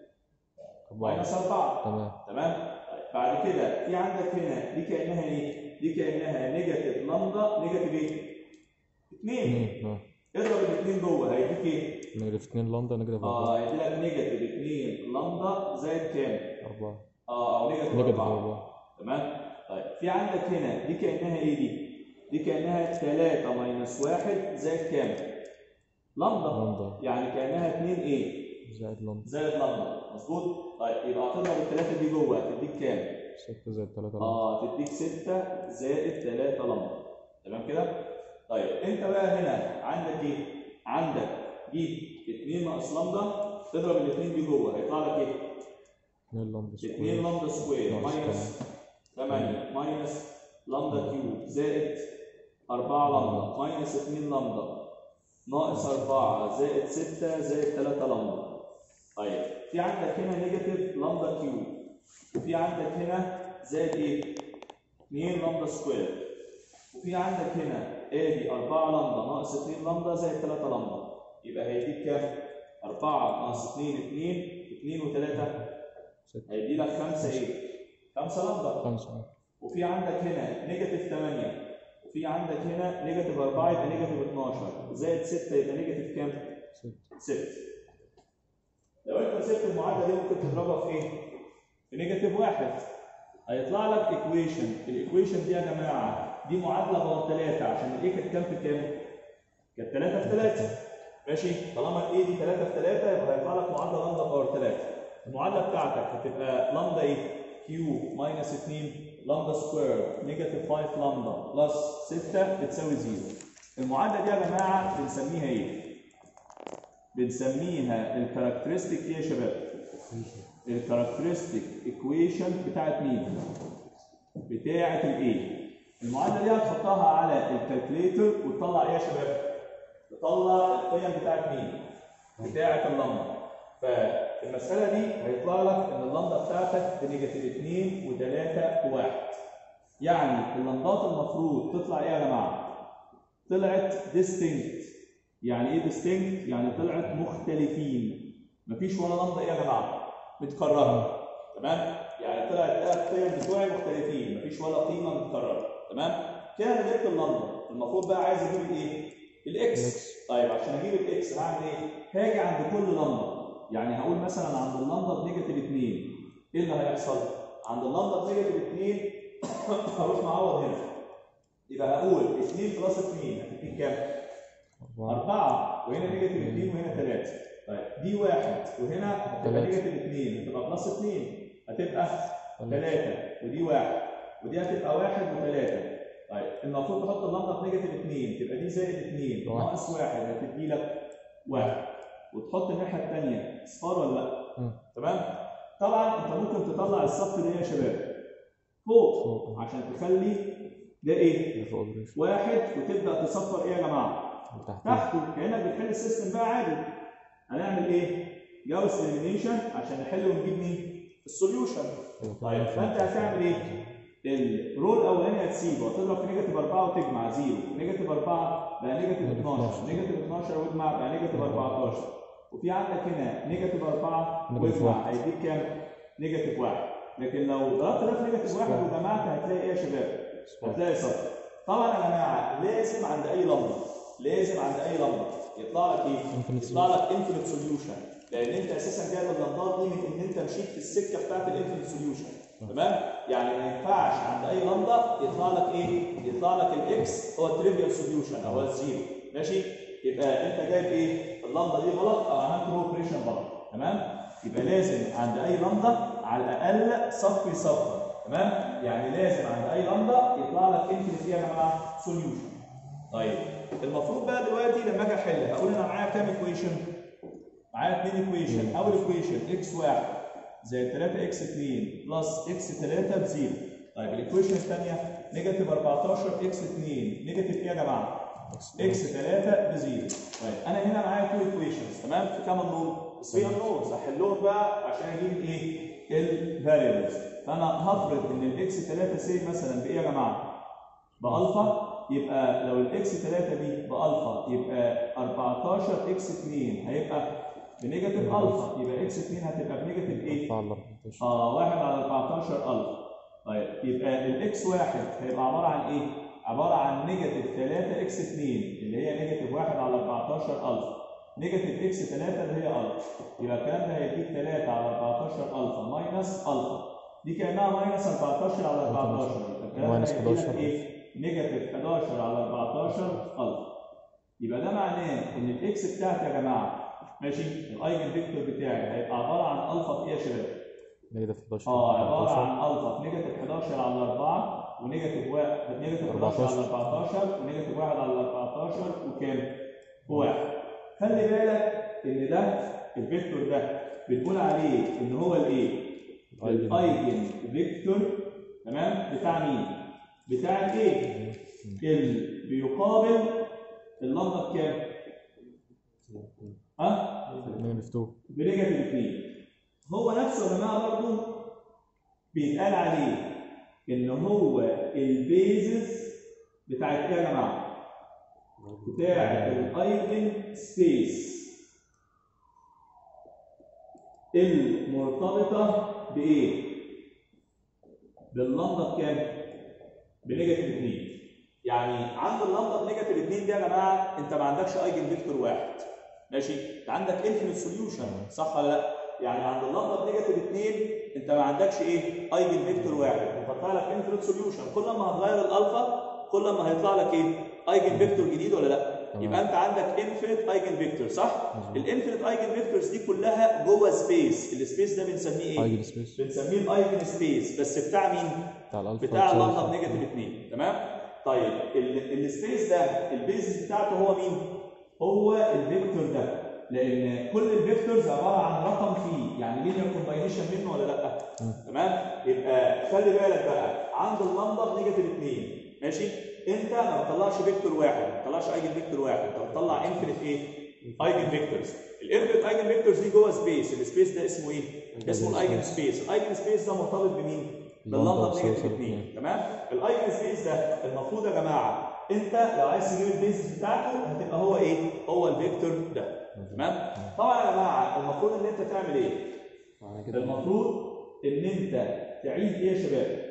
أربعة ماينس 4 تمام تمام؟ طيب بعد كده في عندك هنا دي كانها ايه؟ دي كانها نيجاتيف لامدا نيجاتيف ايه؟ 2 اثنين نعم اضرب الاثنين جوه هيديك ايه؟ نيجاتيف اثنين لندن نيجاتيف اه أربعة هيدي لك نيجاتيف 2 لامدا زائد كام؟ أربعة اه او نيجاتيف نيجاتيف 4 أربعة تمام طيب في عندك هنا دي كانها ايه دي دي كانها 3 ماينس 1 زائد كام لامدا لندن يعني كانها 2 ايه زائد لندن زائد لامدا مظبوط طيب يبقى هتضرب الثلاثه دي جوه هتديك كام ستة زائد ثلاثة لندن اه تديك 6 زائد 3 لامدا تمام كده طيب انت بقى هنا عندك ايه عندك دي 2 ناقص لامدا تضرب الاثنين دي جوه هيطلع لك ايه اثنين لندن 2 سكوير لامدا سكوير ناقص ماينس 8 ماينس لامدا كيوب زائد 4 لامدا ماينس 2 لامدا ناقص 4 زائد 6 زائد 3 لامدا طيب في عندك هنا نيجاتيف لامدا كيوب وفي عندك هنا زائد ايه 2 لامدا سكوير وفي عندك هنا ادي 4 لامدا ناقص 2 لامدا زائد 3 لامدا يبقى هيديك كام 4 ناقص 2 2 2 و3 ستة هيدي لك 5 ايه 5 لامدا خمسة وفي عندك هنا نيجاتيف 8 وفي عندك هنا نيجاتيف 4 يبقى نيجاتيف 12 زائد 6 يبقى نيجاتيف كام؟ ستة 6 لو انت مسكت المعادله دي ممكن تضربها في ايه؟ في نيجاتيف 1 هيطلع لك ايكويشن الايكويشن دي يا جماعه دي معادله باور 3 عشان الايه كانت كام في كام؟ كانت 3 في 3 ماشي طالما الايه دي 3 في 3 يبقى هيطلع لك معادله لامدا باور 3 المعادله بتاعتك هتبقى لامدا ايه؟ كيو ماينس 2 لامدا سكوير نيجاتيف 5 لامدا بلس 6 بتساوي 0 المعادله دي يا جماعه بنسميها ايه؟ بنسميها الكاركترستيك ايه يا شباب؟ الكاركترستيك ايكويشن بتاعت مين؟ بتاعت الايه؟ المعادله دي هتحطها على الكالكوليتر وتطلع ايه يا شباب؟ تطلع القيم بتاعت مين؟ بتاعت اللمبه ففي المساله دي هيطلع لك ان اللمبه بتاعتك بنيجاتيف 2 و3 و1 يعني اللمبات المفروض تطلع ايه يا جماعه؟ طلعت distinct يعني ايه distinct؟ يعني طلعت مختلفين مفيش ولا لمبه ايه يا جماعه؟ متكرره تمام؟ يعني طلعت الثلاث قيم بتوعي مختلفين مفيش ولا قيمه متكرره تمام؟ كده انا جبت اللمبه المفروض بقى عايز اجيب الايه؟ الاكس الإكس. طيب عشان اجيب الاكس هعمل ايه؟ هاجي عند كل لمبه يعني هقول مثلا عند اللمبه بنيجاتيف 2 ايه اللي هيحصل؟ عند اللمبه بنيجاتيف 2 هروح معوض هنا يبقى هقول 2 بلس 2 هتديك كام؟ أربعة أربعة وهنا نيجاتيف 2 وهنا 3 طيب دي واحد وهنا هتبقى تلاتة. نيجاتيف 2 هتبقى بلس 2 هتبقى 3 ودي واحد ودي هتبقى واحد وثلاثة طيب المفروض تحط اللمبه في نيجاتيف 2 تبقى دي زائد 2 واحد. ناقص واحد هتدي لك واحد وتحط الناحيه الثانيه اصفار ولا لا؟ مم. تمام؟ طبعا انت ممكن تطلع الصف ده يا شباب فوق فوق. عشان تخلي ده ايه؟ اللي فوق بريش واحد وتبدا تصفر ايه يا جماعه؟ تحت تحته كانك بتحل السيستم بقى عادي هنعمل ايه؟ جاوس اليمينيشن عشان نحل ونجيب مين؟ السوليوشن طيب فانت هتعمل ايه؟ الرول الاولاني هتسيبه هتضرب في نيجاتيف 4 وتجمع زيرو نيجاتيف 4 بقى نيجاتيف 12 نيجاتيف 12 واجمع بقى نيجاتيف 14 وفي عندك هنا نيجاتيف 4 نيجاتيف واجمع واحد. هيديك كام؟ نيجاتيف 1 لكن لو ضربت ده في نيجاتيف 1 وجمعت هتلاقي ايه يا شباب؟ هتلاقي صفر طبعا يا جماعه لازم عند اي لمبه لازم عند اي لمبه يطلع لك ايه؟ Infinite يطلع لك انفينيت سوليوشن لان انت اساسا جايب اللمبات دي من ان انت مشيت في السكه بتاعت الانفينيت سوليوشن تمام؟ يعني ما ينفعش عند اي لمبه يطلع لك ايه؟ يطلع لك الاكس هو التريفيال سوليوشن او الزيرو ماشي؟ يبقى انت جايب ايه؟ اللمبه دي غلط او عملت رو اوبريشن غلط تمام؟ يبقى لازم عند اي لمبه على الاقل صف يصفر تمام؟ يعني لازم عند اي لمبه يطلع لك انفينيت ايه يا جماعه؟ سوليوشن طيب المفروض بقى دلوقتي لما اجي احل هقول انا معايا كام ايكويشن؟ معايا اثنين ايكويشن اول ايكويشن اكس 1 زائد 3 اكس 2 بلس اكس 3 بزيرو طيب الايكويشن الثانيه نيجاتيف 14 اكس 2 نيجاتيف ايه يا جماعه؟ اكس 3 بزيرو طيب انا هنا معايا تو ايكويشنز تمام في كام نون؟ 3 نونز احلهم بقى عشان اجيب ايه؟ الفاريبلز فانا هفرض ان الاكس 3 سي مثلا بايه يا جماعه؟ بالفا يبقى لو الاكس 3 دي بالفا يبقى 14 اكس 2 هيبقى بنيجاتيف الفا يبقى اكس 2 هتبقى بنيجاتيف ايه؟ على 14 اه 1 على 14 الفا طيب يبقى الاكس 1 هيبقى عباره عن ايه؟ عباره عن نيجاتيف 3 اكس 2 اللي هي نيجاتيف 1 على 14 الفا نيجاتيف اكس 3 اللي هي الفا يبقى الكلام ده هيديك 3 على 14 الفا ماينس الفا دي كانها ماينس 14 على 14 يبقى الكلام ده ماينس هيديلك 11. ايه؟ نيجاتيف 11 على 14 الفا يبقى ده معناه ان الاكس بتاعتي يا جماعه ماشي الايجن فيكتور بتاعي هيبقى عباره عن الفا في ايه يا شباب؟ نيجاتيف 11 اه عباره 14 عن الفا في نيجاتيف 11 على 4 ونيجاتيف 1 نيجاتيف 11 على 14 ونيجاتيف 1 على 14 وكام؟ بواحد خلي بالك ان ده الفيكتور ده بنقول عليه ان هو الايه؟ الأيجن. الايجن فيكتور تمام بتاع مين؟ بتاع الايه؟ اللي بيقابل اللمبه بكام؟ ها؟ نيجاتيف 2 بنيجاتيف 2 هو نفسه يا جماعه برضه بيتقال عليه ان هو البيزس بتاعت ايه يا جماعه؟ بتاعت الايجن سبيس المرتبطه بايه؟ باللمبه بكام؟ بنيجاتيف 2 يعني عند اللمبه بنيجاتيف 2 دي يا جماعه انت ما عندكش ايجن فيكتور واحد ماشي انت عندك انفينيت سوليوشن صح ولا لا يعني عند اللمبه بنيجاتيف 2 انت ما عندكش ايه ايجن فيكتور واحد هيطلع لك انفينيت سوليوشن كل ما هتغير الالفا كل ما هيطلع لك ايه ايجن فيكتور جديد ولا لا تمام. يبقى انت عندك انفينيت ايجن فيكتور صح مظبوط. الانفينيت ايجن فيكتورز دي كلها جوه سبيس السبيس ده بنسميه ايه ايجن سبيس بنسميه الايجن سبيس بس بتاع مين بتاع الالفا بتاع والثالث. اللمبه بنيجاتيف 2 تمام طيب ال- السبيس ده البيزس بتاعته هو مين هو الفيكتور ده لان كل الفيكتورز عباره عن رقم فيه يعني لينير كومباينيشن منه ولا لا مم. تمام يبقى خلي بالك بقى عند اللمبه بنيجاتيف 2 ماشي انت ما بتطلعش فيكتور واحد ما بتطلعش ايجن فيكتور واحد انت بتطلع انفينيت ايه ايجن فيكتورز الانفينيت ايجن فيكتورز دي جوه سبيس السبيس ده اسمه ايه اسمه الايجن سبيس الايجن سبيس ده مرتبط بمين باللمبه اللمبة بنيجاتيف بتساوي 2 اتنين. تمام الايجن سبيس ده المفروض يا جماعه انت لو عايز تجيب البيزس بتاعته هتبقى هو ايه هو الفيكتور ده تمام طبعا يا جماعه المفروض ان انت تعمل ايه المفروض ان انت تعيد ايه يا شباب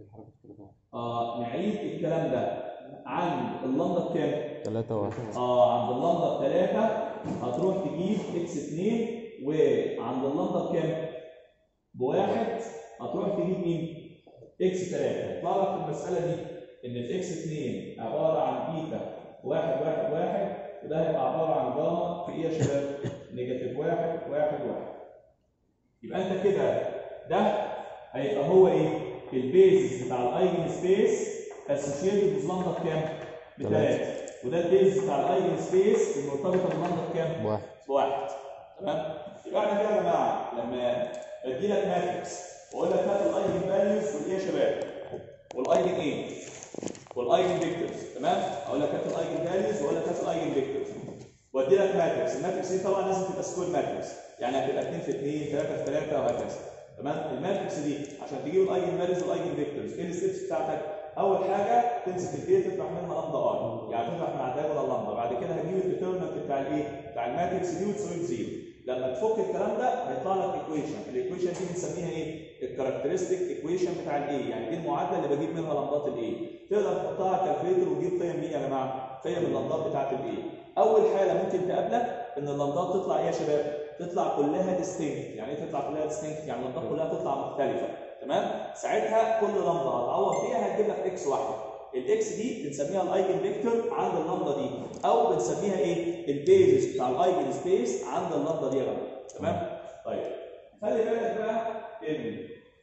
آه نعيد الكلام ده عند اللمبه بكام 3 1 اه عند اللمبه بثلاثة هتروح تجيب اكس 2 وعند اللمبه بكام؟ بواحد هتروح تجيب مين؟ اكس 3 يطلع لك في المساله دي ان الاكس 2 عباره عن بيتا واحد واحد واحد وده هيبقى عباره عن جاما في ايه يا شباب؟ نيجاتيف واحد واحد واحد يبقى انت كده ده هيبقى هو ايه؟ البيزس بتاع الايجن سبيس اسوشيتد باللمبه بكام؟ بثلاثه وده البيز بتاع الايجن سبيس المرتبطه باللمبه بكام؟ واحد بواحد تمام؟ يبقى احنا كده يا جماعه لما بدي لك ماتريكس واقول لك هات الايجن فاليوز والايه يا شباب والايجن ايه والايجن فيكتورز تمام اقول لك هات الايجن فاليوز واقول لك هات الايجن فيكتورز وادي لك ماتريكس الماتريكس دي طبعا لازم تبقى سكوير ماتريكس يعني هتبقى 2 في 2 3 في 3 وهكذا تمام الماتريكس دي عشان تجيب الايجن فاليوز والايجن فيكتورز ايه الستبس بتاعتك اول حاجه تمسك البي تطرح منها لامدا ار يعني تطرح من عداد ولا لامدا بعد كده هتجيب الديترمنت بتاع الايه بتاع الماتريكس دي وتساوي زيرو لما تفك الكلام ده هيطلع لك ايكويشن الايكويشن دي بنسميها ايه الكاركترستيك ايكويشن بتاع الايه يعني دي المعادله اللي بجيب منها لمضات الايه تقدر تحطها على الكالكوليتر وتجيب قيم مين يا جماعه قيم اللمضات بتاعت الايه اول حاله ممكن تقابلك ان اللمضات تطلع ايه يا شباب تطلع كلها ديستنكت يعني ايه تطلع كلها ديستنكت يعني اللمضات كلها تطلع مختلفه تمام ساعتها كل لمضه هتعوض فيها هتجيب لك اكس واحده الاكس دي بنسميها الايجن فيكتور عند اللمضه دي او بنسميها ايه البيزس بتاع الايجن سبيس عند اللمضه دي يا جماعه تمام طيب خلي بالك بقى ان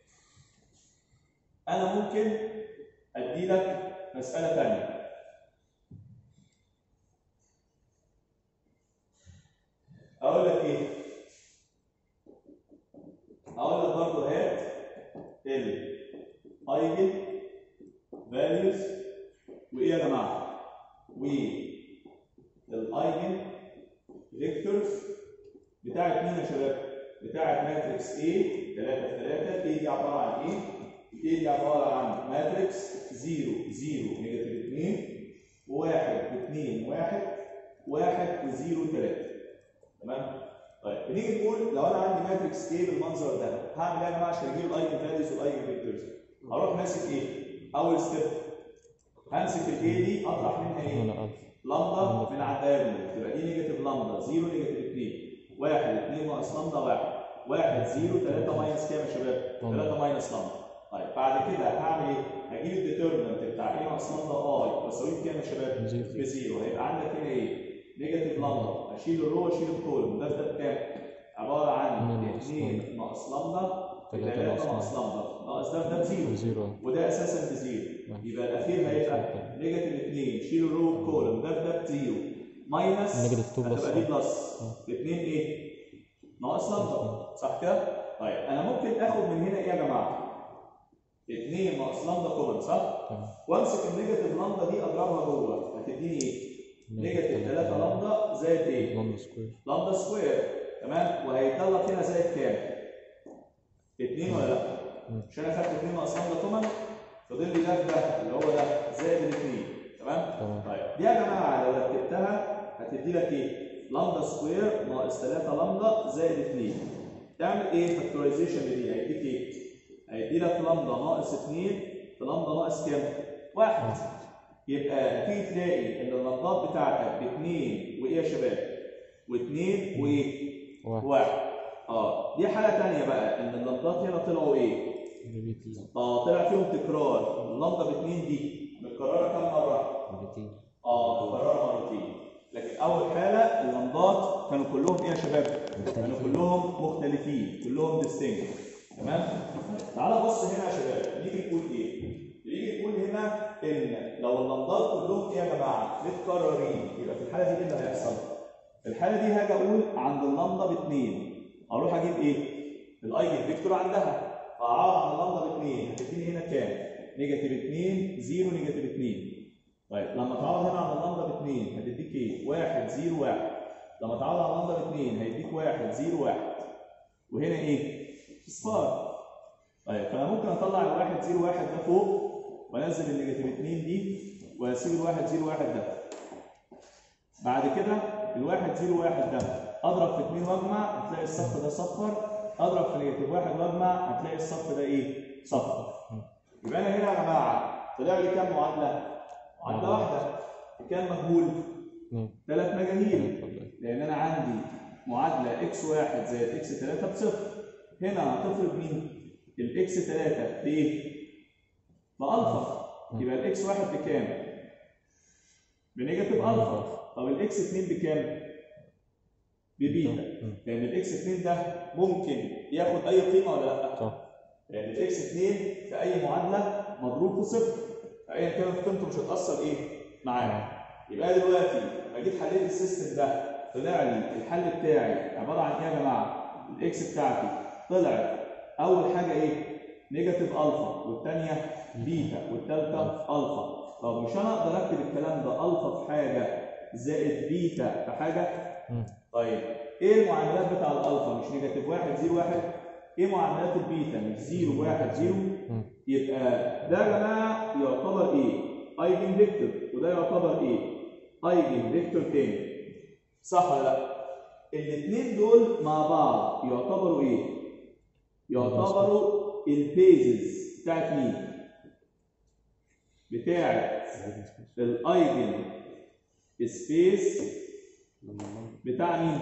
انا ممكن ادي لك مساله ثانيه اقول لك ايه اقول لك برضه هات الايجن فاليوز وايه يا جماعه والايجن فيكتورز بتاعت مين يا شباب بتاعت ماتريكس A 3 في 3 A دي عباره عن ايه A دي عباره عن ماتريكس 0 0 نيجاتيف 2 1 2 1 1 و0 3 تمام طيب بنيجي نقول لو انا عندي ماتريكس A بالمنظر ده هعمل ايه يا جماعه عشان اجيب الايجن فاليوز والايجن فيكتورز هروح ماسك ايه اول ستيب همسك الاي دي اطرح منها ايه هنا ألف لمبه من على الدايركت تبقى دي نيجاتيف لمبه 0 نيجاتيف 2 1 2 ناقص لمبه 1 1 0 3 ماينس كام يا شباب؟ لمبة. 3 ماينس لمبه طيب بعد كده هعمل ايه؟ هجيب الديترمنت بتاع ايه ناقص لمبه اي واساويه بكام يا شباب؟ زيرو. بزيرو هيبقى عندك هنا ايه؟ نيجاتيف لمبه اشيل الرو واشيل الكولوم ده ده بكام؟ عباره عن اتنين ناقص 2 ناقص لمبه تلاتة 3 ناقص ناقص لمبه ناقص ده ده بزيرو زيرو وده اساسا بزيرو ماشي. يبقى الاخير هيبقى نيجاتيف 2 شيل الرو كولوم ده ده بزيرو ماينس نيجاتيف 2 بلس هتبقى دي واحد. بلس اه. 2 ايه؟ ناقص لمبه صح كده؟ طيب انا ممكن اخد من هنا ايه يا جماعه؟ 2 ناقص لمبه كومن صح؟ تمام وامسك النيجاتيف لمبه دي اضربها جوه هتديني ايه؟ نيجاتيف 3 لمبه زائد ايه؟ لمبة سكوير لمبه سكوير تمام وهيتطلب هنا زائد كام؟ 2 ولا لا؟ مم. مش انا خدت 2 ناقص لمبه كومن فاضل لي ده ده اللي هو ده زائد الاثنين تمام؟ تمام طيب دي يا جماعه لو رتبتها هتدي لك ايه؟ لمبه سكوير ناقص 3 لمبه زائد 2 تعمل ايه فاكتورايزيشن لدي هيديك ايه؟ هيدي لك لمبه ناقص 2 في لمبه ناقص كام؟ واحد يبقى تيجي تلاقي ان اللمبات بتاعتك باثنين وايه يا شباب؟ واثنين وايه؟ واحد واحد اه دي حاله ثانيه بقى ان اللمبات هنا طلعوا ايه؟ ريبيت اه طلع فيهم تكرار اللمبه باثنين دي متكرره كام مره؟ ريبيتين اه مكرره مرتين لكن اول حاله اللمبات كانوا كلهم ايه يا شباب؟ كانوا كلهم مختلفين كلهم ديستنكت تمام؟ تعال بص هنا يا شباب نيجي نقول ايه؟ نيجي نقول هنا ان لو اللمبات كلهم ايه يا جماعه؟ متكررين يبقى في الحاله دي ايه اللي هيحصل؟ في الحاله دي هاجي اقول عند اللمبه باثنين اروح اجيب ايه؟ الايجن فيكتور عندها اعوض عن اللمبه باثنين هتديني هنا كام؟ نيجاتيف 2 0 نيجاتيف 2 طيب لما تعوض هنا عن اللمبه باثنين هتديك ايه؟ 1 0 1 لما تعوض عن اللمبه باثنين هيديك 1 0 1 وهنا ايه؟ اصفار طيب فانا ممكن اطلع الواحد 0 1 ده فوق وانزل النيجاتيف 2 دي واسيب الواحد 0 1 ده بعد كده الواحد 0 1 ده اضرب في 2 واجمع هتلاقي الصف ده صفر اضرب في نيجاتيف 1 واجمع هتلاقي الصف ده ايه؟ صفر يبقى انا هنا يا جماعه طلع لي كام معادله؟ معادله واحده بكام مجهول؟ اثنين ثلاث مجاهيل ثلاثة ولا إيه؟ لان انا عندي معادله اكس 1 زائد اكس 3 بصفر هنا هتفرض مين؟ الاكس 3 بايه؟ بالفا يبقى الاكس 1 بكام؟ بنيجاتيف الفا طب الاكس 2 بكام؟ ببيتا مم. لان الاكس 2 ده ممكن ياخد اي قيمه ولا لا؟ صح لان الاكس 2 في اي معادله مضروب في صفر فايا كانت قيمته مش هتاثر ايه؟ معانا يبقى دلوقتي لما جيت حليت السيستم ده طلع لي الحل بتاعي عباره عن ايه يا جماعه؟ الاكس بتاعتي طلعت اول حاجه ايه نيجاتيف الفا والثانيه بيتا والثالثه الفا طب مش انا اقدر اكتب الكلام ده الفا في حاجه زائد بيتا في حاجه مم. طيب ايه المعاملات بتاع الالفا مش نيجاتيف 1 0 1 ايه معاملات البيتا مش 0 1 0 مم. يبقى ده يا جماعه يعتبر ايه ايجن فيكتور وده يعتبر ايه ايجن فيكتور تاني صح ولا لا الاثنين دول مع بعض يعتبروا ايه يعتبروا البيزز بتاعت مين بتاعت الايجن سبيس بتاع مين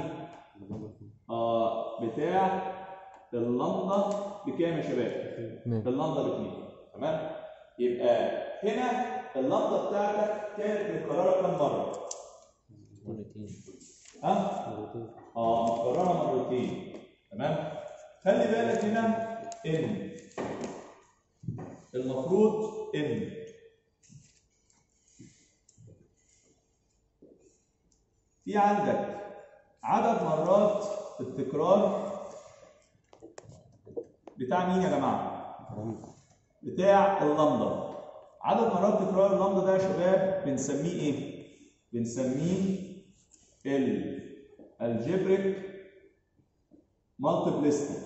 آه بتاع اللمضه بكام يا شباب اتنين اللمضه باثنين تمام يبقى هنا اللمضه بتاعتك كانت مكرره كم مره مرتين ها مرتين اه مكرره مرتين تمام خلي بالك هنا ان المفروض ان في عندك عدد مرات التكرار بتاع مين يا جماعه بتاع اللمضه عدد مرات تكرار اللمضه ده يا شباب بنسميه ايه بنسميه ال الجبريك مالتيبلستي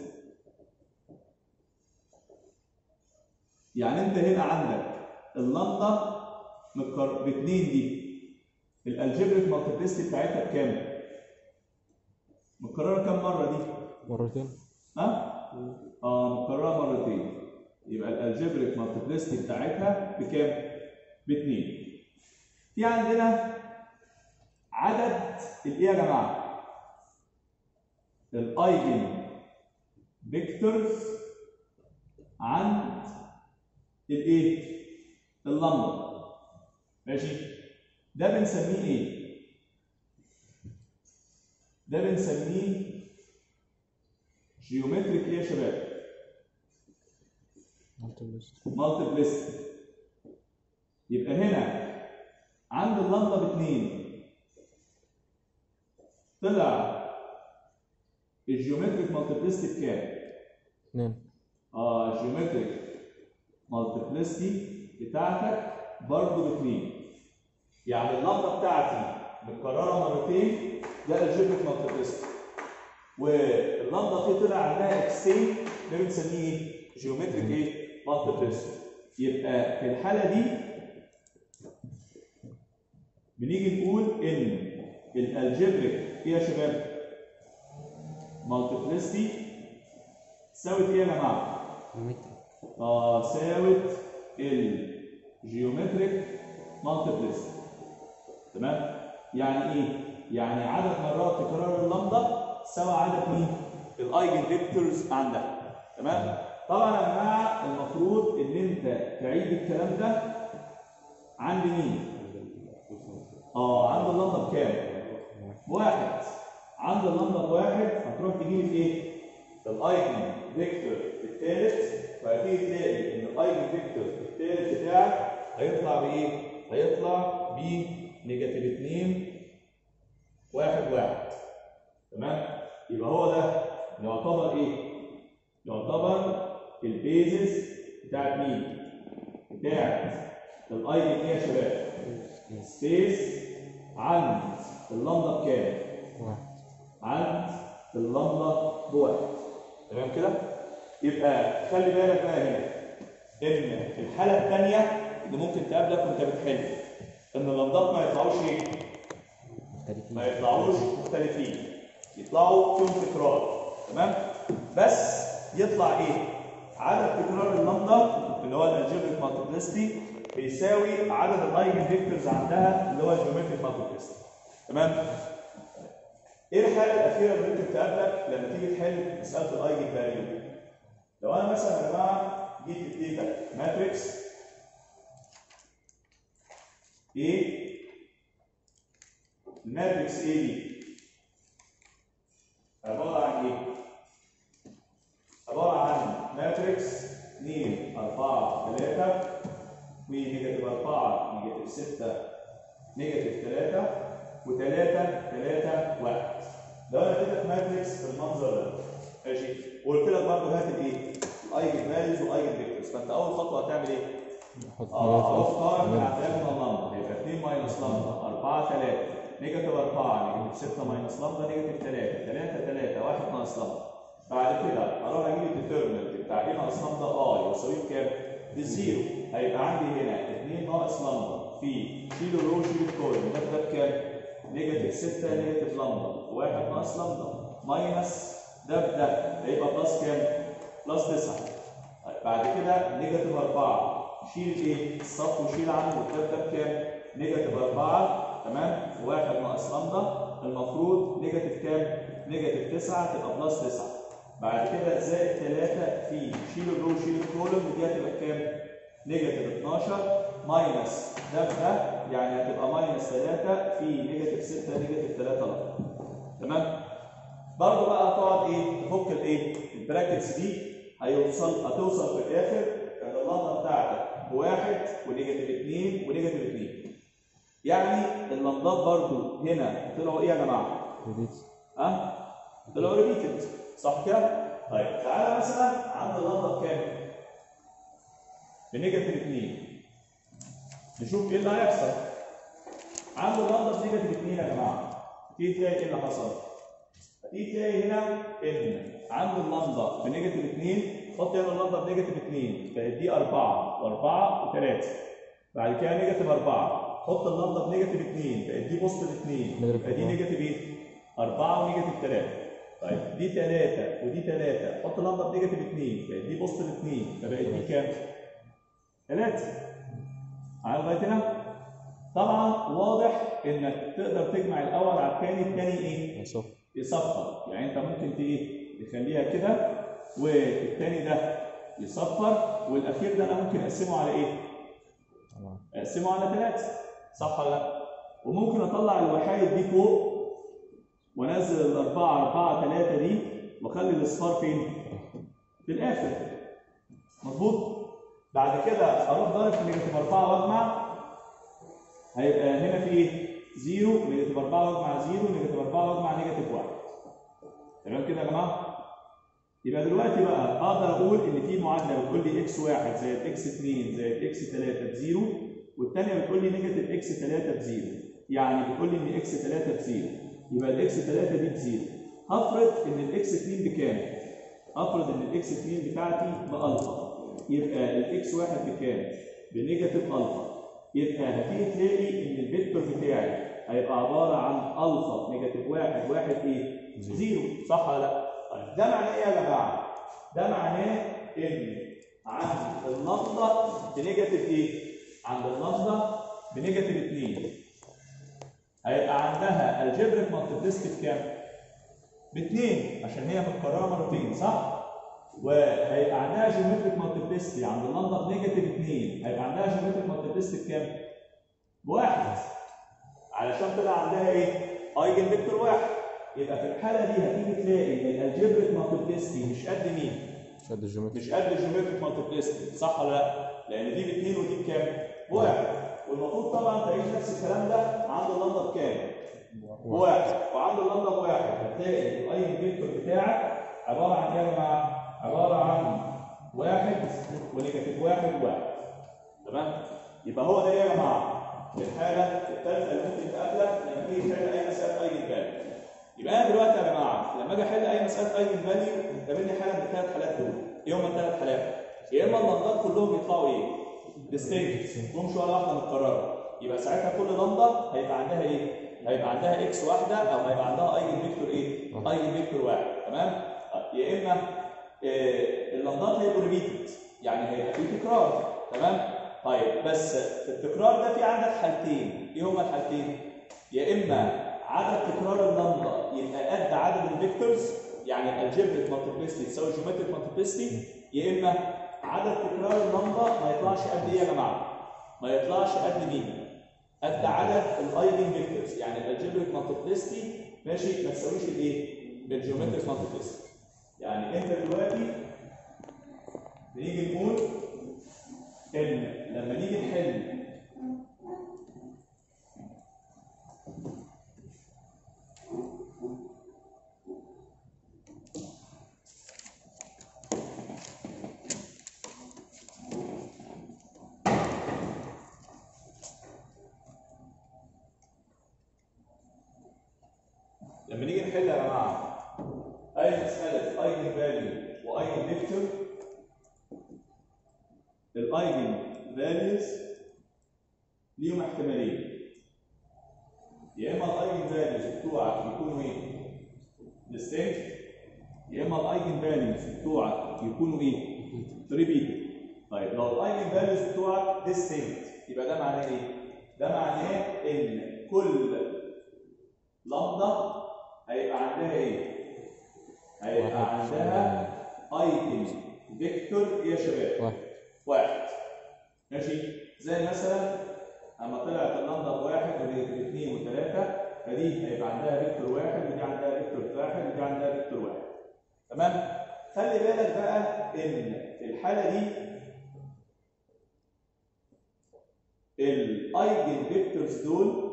يعني انت هنا عندك اللمضه متكر... باتنين دي الالجبريك مالتيبلستي بتاعتها بكام؟ متكرره كام مره دي؟ مرتين ها؟ اه مكرره مرتين يبقى الالجبريك مالتيبلستي بتاعتها بكام؟ باتنين في عندنا عدد الايه يا جماعه؟ الايجن فيكتورز عند الايه؟ اللمبه ماشي؟ ده بنسميه ايه؟ ده بنسميه جيومتريك ايه يا شباب؟ مالتيبلست مالتيبلستي يبقى هنا عند اللمبه باثنين طلع الجيومتريك مالتيبلستي بكام؟ اتنين اه الجيومتريك مالتيبلستي بتاعتك برضه باثنين يعني اللمبه بتاعتي متكرره مرتين ده الجيومتريك مالتيبلستي واللمبه دي طلع عندها اكسين ده بنسميه ايه؟ جيومتريك ايه؟ مالتيبلستي يبقى في الحاله دي بنيجي نقول ان الالجبريك ايه يا شباب؟ مالتيبلستي تساوي ايه يا جماعه؟ متر اه ساوت الجيومتريك مالتيبلستي تمام يعني ايه يعني عدد مرات تكرار اللمبه سوى عدد مين الايجن فيكتورز عندها تمام طبعا يا جماعه المفروض ان انت تعيد الكلام ده عند مين اه عند اللمبه بكام واحد عند اللمبه بواحد هتروح تجيب الايه الايجن فيكتور الثالث فهتيجي تلاقي ان الايجن فيكتور الثالث بتاعك هيطلع بايه؟ هيطلع ب نيجاتيف 2 واحد واحد تمام؟ يبقى هو ده يعتبر ايه؟ يعتبر البيزس بتاعت مين؟ بتاعت الايجن ايه يا شباب؟ سبيس عند اللمبه بكام؟ واحد عند اللمبه بواحد تمام كده يبقى خلي بالك بقى هنا ان الحاله الثانيه اللي ممكن تقابلك وانت بتحل ان اللمبات ما يطلعوش ايه مختلفين ما يطلعوش مختلفين يطلعوا فيهم تكرار تمام بس يطلع ايه عدد تكرار اللمبه اللي هو الالجبريك مالتيبلستي بيساوي عدد الايجن فيكتورز عندها اللي هو الجيومتريك مالتيبلستي تمام ايه الحاله الاخيره اللي ممكن تقابلك لما تيجي تحل مساله الايجن فاليو لو انا مثلا يا جماعه جيت اديتك ماتريكس A الماتريكس A دي عباره عن ايه؟ عباره عن ماتريكس 2 4 3 ونيجاتيف 4 نيجاتيف 6 نيجاتيف 3 و3 3 1 لو انا اديتك ماتريكس بالمنظر ده ماشي وقلت لك برضه هات الايه؟ ايجن فاليوز وايجن فيكتورز فانت اول خطوه هتعمل ايه؟ حط اه اروح طارح من تمام. على diagonal لامدا هيبقى 2 ماينس لامدا 4 3 نيجاتيف 4 نيجاتيف 6 ماينس لامدا نيجاتيف 3 3 3 1 ناقص لامدا بعد كده اروح اجيب الديترمنت بتاع ايه ناقص لامدا اي واساويه بكام؟ بالزيرو هيبقى عندي هنا 2 ناقص لامدا في شيل الرو شيل الكولوم ده ده بكام؟ نيجاتيف 6 نيجاتيف لامدا 1 ناقص لامدا ماينس ده بده هيبقى بلس كام؟ بلس 9 طيب بعد كده نيجاتيف 4 شيل ايه؟ الصف وشيل عنه والكاب ده بكام؟ نيجاتيف 4 تمام؟ واحد ناقص لامدا المفروض نيجاتيف كام؟ نيجاتيف 9 تبقى بلس 9 بعد كده زائد 3 في شيل الرو شيل الكولوم ودي هتبقى بكام؟ نيجاتيف 12 ماينس ده بده يعني هتبقى ماينس 3 في نيجاتيف 6 نيجاتيف 3 لامدا تمام؟ برضه بقى هتقعد ايه؟ تفك الايه؟ البراكتس دي هيوصل هتوصل في الاخر ان اللمبه بتاعتك بواحد ونيجاتيف 2 ونيجاتيف 2 يعني اللمبات برضه هنا طلعوا ايه يا جماعه؟ ريبيت ها؟ طلعوا ريبيتد صح كده؟ طيب تعالى مثلا عند اللمبه بكام؟ بنيجاتيف 2 نشوف ايه اللي هيحصل عند اللمبه بنيجاتيف 2 يا جماعه تيجي تلاقي ايه اللي حصل؟ هتيجي تلاقي هنا ان عند اللمبه بنيجاتيف 2 حط هنا اللمبه بنيجاتيف 2 بقت دي 4 و4 و3 بعد كده نيجاتيف 4 حط اللمبه بنيجاتيف 2 بقت دي بوزيتيف 2 نيجاتيف يبقى دي أربعة. نيجاتيف ايه؟ 4 ونيجاتيف 3 طيب دي 3 ودي 3 حط اللمبه بنيجاتيف 2 بقت دي بوزيتيف 2 فبقت دي كام؟ 3 معايا لغايه هنا؟ طبعا واضح انك تقدر تجمع الاول على الثاني الثاني ايه؟ صفر يصفر يعني انت ممكن ت- ايه تخليها كده والتاني ده يصفر والاخير ده انا ممكن اقسمه على ايه؟ تمام اقسمه على ثلاثة صح ولا لا؟ وممكن اطلع الوحايد دي فوق وانزل الاربعة أربعة ثلاثة دي واخلي الاصفار فين؟ في الاخر مظبوط؟ بعد كده اروح ضارب في نيجاتيف أربعة واجمع هيبقى هنا في ايه؟ زيرو نيجاتيف 4 واجمع زيرو نيجاتيف 4 واجمع نيجاتيف 1 تمام كده يا جماعه؟ يبقى دلوقتي بقى اقدر اقول ان في معادله بتقول لي اكس 1 زائد اكس 2 زائد اكس 3 بزيرو والثانيه بتقول لي نيجاتيف اكس 3 بزيرو يعني بتقول لي ان اكس 3 بزيرو يبقى الاكس 3 دي بزيرو هفرض ان الاكس 2 بكام؟ هفرض ان الاكس 2 بتاعتي بالفا يبقى الاكس 1 بكام؟ بنيجاتيف الفا يبقى هتيجي تلاقي ان الفيكتور بتاعي هيبقى عباره عن الفا نيجاتيف 1 1 ايه؟ زيرو صح ولا لا؟ طيب ده معناه ايه يا جماعه؟ ده معناه ان عند اللمضه بنيجاتيف ايه؟ عند اللمضه بنيجاتيف 2 هيبقى عندها الجبريك مالتيبليستي بكام؟ باثنين عشان هي متكرره مرتين صح؟ وهيبقى عندها جيومتريك مالتيبليستي عند اللمضه بنيجاتيف 2 هيبقى عندها جيومتريك مالتيبليستي بكام؟ بواحد علشان طلع عندها ايه؟ ايجن فيكتور واحد يبقى في الحاله دي هتيجي تلاقي ان الجبريك مالتيبليستي مش قد مين؟ شد الجيومتري مش قد الجيومتريك مالتيبليستي صح ولا لا؟ لان دي باثنين ودي بكام؟ بواحد والمفروض طبعا تعيش نفس الكلام ده عند اللمضه بكام؟ بواحد وعند اللمضه بواحد هتلاقي الايجن فيكتور بتاعك عباره عن ايه يا جماعه؟ عباره عن واحد ونيجاتيف واحد وواحد تمام؟ يبقى هو ده ايه يا جماعه؟ الحاله الثالثه اللي ممكن تقابلك لما تيجي تحل اي مساله ايجن فاليو يبقى انا دلوقتي يا جماعه لما اجي احل اي مساله ايجن فاليو قابلني حاله من الثلاث حالات دول ايه هم الثلاث حالات؟ يا اما اللمضات كلهم بيطلعوا ايه؟ ديستنكت مش ولا واحده متكرره يبقى ساعتها كل لمضه هيبقى عندها ايه؟ هيبقى عندها اكس واحده او هيبقى عندها ايجن فيكتور ايه؟ ايجن فيكتور واحد تمام؟ طيب، يا اما آه، اللمضات هيبقوا ريبيتد يعني هيبقى في تكرار تمام؟ طيب بس في التكرار ده في عندك حالتين ايه هما الحالتين؟ يا اما عدد تكرار اللمضه يبقى قد عدد الفيكتورز يعني الجبريك مالتيبليستي تساوي جيومتريك مالتيبليستي يا اما عدد تكرار اللمضه ما يطلعش قد ايه يا جماعه؟ ما يطلعش قد مين؟ قد عدد الايجن فيكتورز يعني الجبريك مالتيبليستي ماشي ما تساويش الايه؟ الجيومتريك مالتيبليستي يعني انت دلوقتي بنيجي نقول ان لما نيجي نحل الايجن فاليوز ليهم احتمالين يا اما الايجن فاليوز بتوعك يكونوا ايه؟ distinct يا اما الايجن فاليوز بتوعك يكونوا ايه؟ ريبيتد طيب لو الايجن فاليوز بتوعك distinct يبقى ده معناه ايه؟ ده معناه ان كل لمضه هيبقى عندها ايه؟ هيبقى عندها ايجن فيكتور يا شباب واحد واحد ماشي زي مثلا اما طلعت اللمضه بواحد ونيجاتيف اثنين وثلاثه فدي هيبقى عندها فيكتور واحد ودي عندها فيكتور واحد ودي عندها فيكتور واحد تمام خلي بالك بقى ان في الحاله دي الايجن فيكتورز دول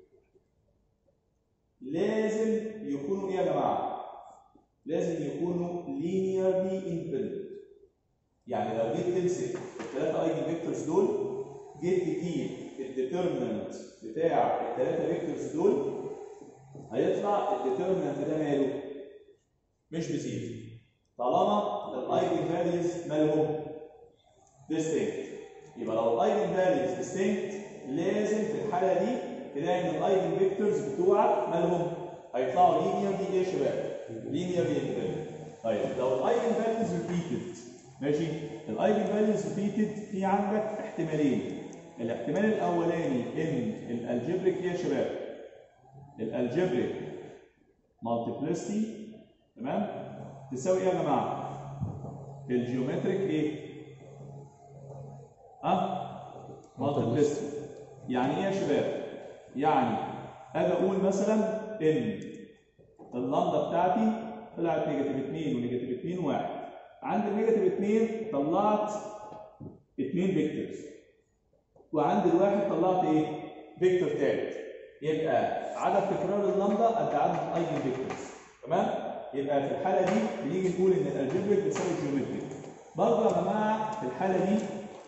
لازم يكونوا ايه يا جماعه؟ لازم يكونوا linearly independent يعني لو جيت تمسك الثلاثه ايجن فيكتورز دول جيت تجيب الديترمنت بتاع الثلاثه فيكتورز دول هيطلع الديترمنت ده ماله؟ مش بزيرو طالما الايجن فاليوز مالهم distinct يبقى لو الايجن فاليوز distinct لازم في الحاله دي تلاقي ان الايجن فيكتورز بتوعك مالهم هيطلعوا لينير دي ايه يا شباب؟ لينير independent طيب لو الايجن فاليوز ريبيتد ماشي الايجن فاليوز ريبيتد في عندك احتمالين الاحتمال الاولاني ان الالجبريك ايه يا شباب؟ الالجبريك مالتيبلستي تمام؟ تساوي ايه يا جماعه؟ الجيومتريك ايه؟ ها؟ مالتيبلستي يعني ايه يا شباب؟ يعني اجي اقول مثلا ان اللمضه بتاعتي طلعت نيجاتيف 2 ونيجاتيف 2 1 عند النيجاتيف 2 طلعت 2 فيكتورز وعند الواحد طلعت ايه؟ فيكتور ثالث يبقى عدد تكرار اللمضه قد عدد الايجن فيكتورز تمام؟ يبقى في الحاله دي بنيجي نقول ان الالجبريك بتساوي الجيومتريك برضه يا جماعه في الحاله دي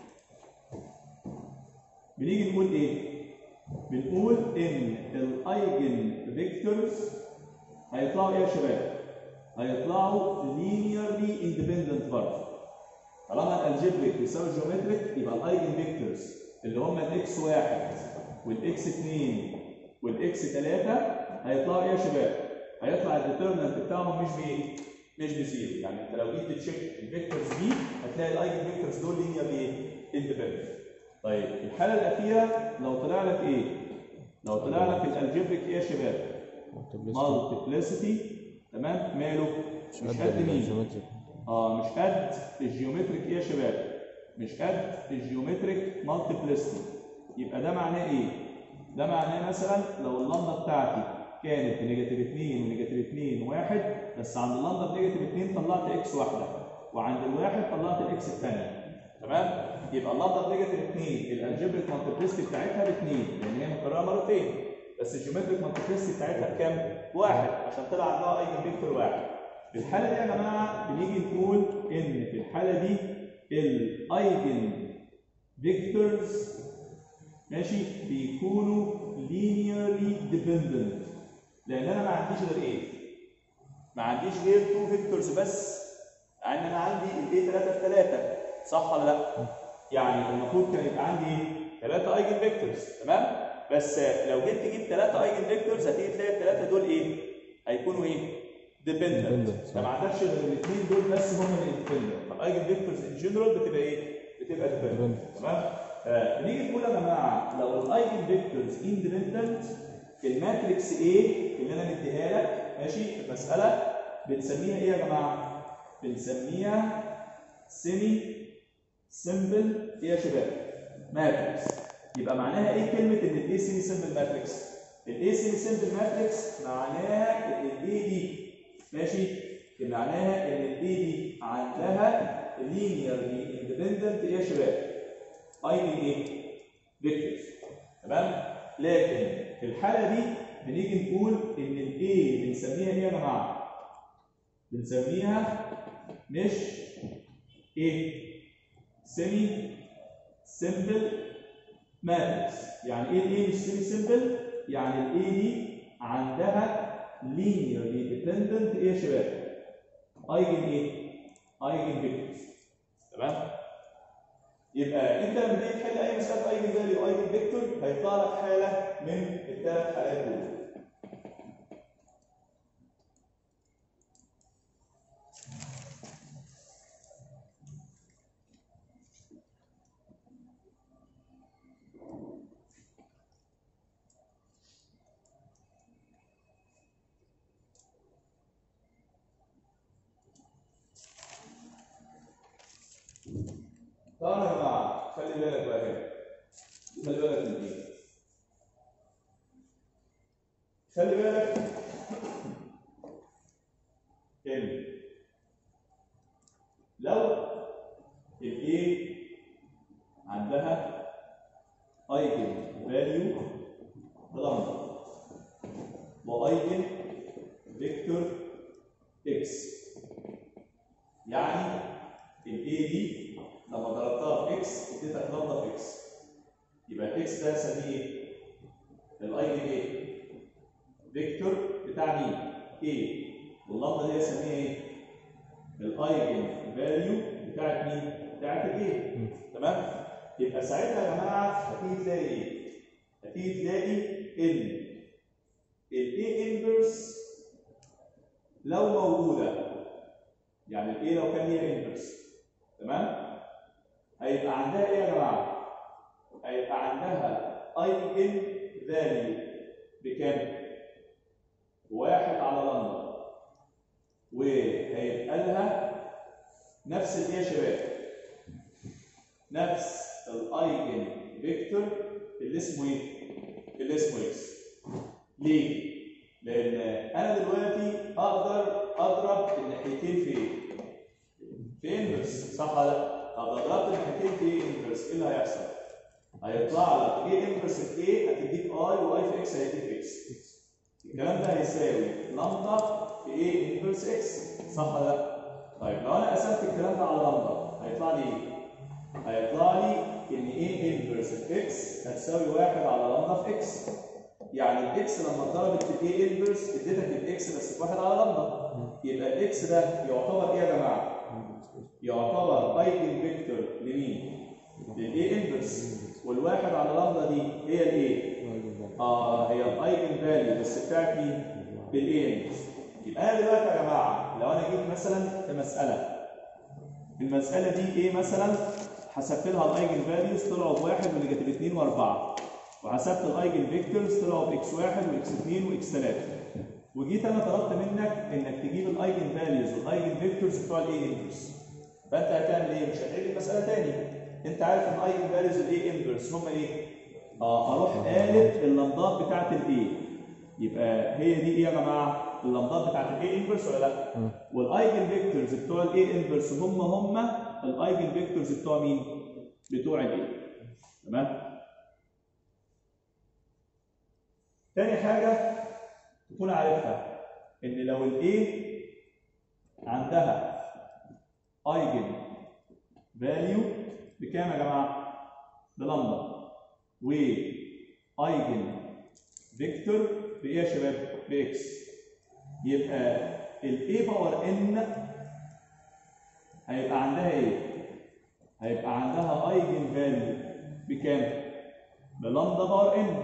بنيجي نقول ايه؟ بنقول ان الايجن فيكتورز هيطلعوا ايه يا شباب؟ هيطلعوا linearly independent برضه طالما الالجبريك بيساوي الجيومتريك يبقى الايجن فيكتورز اللي هم الاكس واحد والاكس 2 والاكس 3 هيطلعوا ايه يا شباب؟ هيطلع الديترمنت بتاعهم مش بايه؟ مش بزيرو يعني انت لو جيت تشيك الفيكتورز دي هتلاقي الايجن فيكتورز دول linearly ايه؟ independent طيب الحاله الاخيره لو طلع لك ايه؟ لو طلع لك الالجبريك ايه يا شباب؟ مالتيبلسيتي تمام ماله؟ مش قد مين؟ الجيومتريك اه مش قد الجيومتريك ايه يا شباب؟ مش قد الجيومتريك مالتيبلسيتي يبقى ده معناه ايه؟ ده معناه مثلا لو اللمبه بتاعتي كانت بنيجاتيف 2 ونيجاتيف 2 1 بس عند اللمبه بنيجاتيف 2 طلعت اكس واحده وعند الواحد طلعت الاكس الثانيه تمام؟ يبقى اللمبه بنيجاتيف 2 الالجبريك مالتيبلسيتي بتاعتها ب 2 لان هي مكرره مرتين بس الجيومتريك مالتيبلسيتي بتاعتها بكام؟ واحد عشان طلع عندها ايجن فيكتور واحد. في الحاله دي يا جماعه بنيجي نقول ان في الحاله دي الايجن فيكتورز ماشي بيكونوا linearly dependent لان انا ما عنديش غير ايه؟ ما عنديش غير 2 فيكتورز بس مع ان انا عندي الايه 3 في 3 صح ولا لا؟ يعني المفروض كان يبقى عندي ايه؟ 3 ايجن فيكتورز تمام؟ بس لو جيت تجيب 3 ايجن فيكتورز هتيجي تلاقي الثلاثه دول ايه؟ هيكونوا ايه؟ ديبندنت Dependent، فما عندكش غير الاثنين دول بس هم اللي اندبندنت فالايجن فيكتورز ان جنرال بتبقى ايه؟ بتبقى ديبندنت Dependent. تمام؟ فنيجي نقول يا جماعه لو الايجن فيكتورز اندبندنت الماتريكس A اللي انا مديها لك ماشي في المساله بنسميها ايه يا جماعه؟ بنسميها سيمي سمبل ايه يا شباب؟ ماتريكس يبقى معناها ايه كلمه ان الاي سيمي سمبل ماتريكس؟ الاي سيمي سمبل ماتريكس معناها ان الاي دي ماشي؟ معناها ان الاي دي عندها linearly independent ايه يا شباب؟ ايجن ايه؟ فيكتورز تمام؟ لكن في الحاله دي بنيجي نقول ان الاي بنسميها ايه يا جماعه؟ بنسميها مش ايه؟ سيمي سمبل ماتريكس يعني ايه الايه مش سيمي سمبل؟ يعني الايه دي عندها linearly dependent ايه يا شباب؟ ايجن ايه؟ ايجن فيكتورز تمام؟ يبقى انت لما تيجي تحل اي مساله ايجن فاليو ايجن فيكتور هيطلع لك حاله من الثلاث حالات دول طبعا يا جماعه خلي بالك بقى هنا خلي بالك من ايه خلي بالك ان لو الايه عندها ايجن فاليو بلمبر وايجن فيكتور اكس يعني الاي دي لما ضربتها في اكس اديتك لمبه في اكس يبقى الاكس ده اسميه الايجن ايه فيكتور بتاع مين ايه واللمبه دي اسميها ايه الايجن فاليو بتاعت مين بتاعت الايه تمام يبقى ساعتها يا جماعه هتيجي تلاقي ايه هتيجي تلاقي ان الاي انفرس لو موجوده يعني الايه لو كان ليها انفرس تمام هيبقى عندها ايه يا جماعه هيبقى عندها ايجن فاليو بكام واحد على لمبه وهيبقى لها نفس الايه يا شباب نفس الايجن فيكتور اللي اسمه ايه اللي اسمه اكس ليه لان انا دلوقتي اقدر اضرب الناحيتين في ايه في انفرس صح ولا لا طب لو ضربت الناحيتين في ايه انفرس ايه اللي هيحصل هيطلع لك ايه انفرس في ايه هتديك اي واي في اكس هيديك اكس الكلام ده هيساوي لامدا في ايه انفرس اكس صح ولا لا طيب لو انا قسمت الكلام ده على لامدا هيطلع لي ايه هيطلع لي ان ايه انفرس اكس هتساوي واحد على لامدا في اكس يعني الاكس لما اتضربت في الاي انفرس اديتك الاكس بس بواحد على لامدا يبقى الاكس ده يعتبر ايه يا جماعه؟ يعتبر ايجن فيكتور لمين؟ للاي انفرس والواحد على لامدا دي هي الايه؟ اه هي الايجن فاليو بس بتاعت مين؟ بالاي انفرس يبقى انا دلوقتي يا جماعه لو انا جيت مثلا في مساله المساله دي ايه مثلا؟ حسبت لها الايجن فاليوز طلعوا بواحد ونيجاتيف 2 و4 وحسبت الايجن فيكتورز طلعوا باكس 1 واكس 2 واكس 3 وجيت انا طلبت منك انك تجيب الايجن فاليوز والايجن فيكتورز بتوع الاي انفرس فانت هتعمل ايه؟ مش هتعيد المساله تاني انت عارف ان الايجن فاليوز والاي انفرس هم ايه؟ اه اروح قالب اللمضات بتاعت الاي يبقى هي دي ايه يا جماعه؟ اللمضات بتاعت الاي انفرس ولا لا؟ والايجن فيكتورز بتوع الاي انفرس هم هم الايجن فيكتورز بتوع مين؟ بتوع الاي تمام؟ تاني حاجة تكون عارفها إن لو الA عندها ايجن فاليو بكام يا جماعة؟ بلمبة وايجن فيكتور بإيه يا شباب؟ بإكس يبقى ال A باور N هيبقى عندها إيه؟ هيبقى عندها ايجن فاليو بكام؟ بلمبة باور N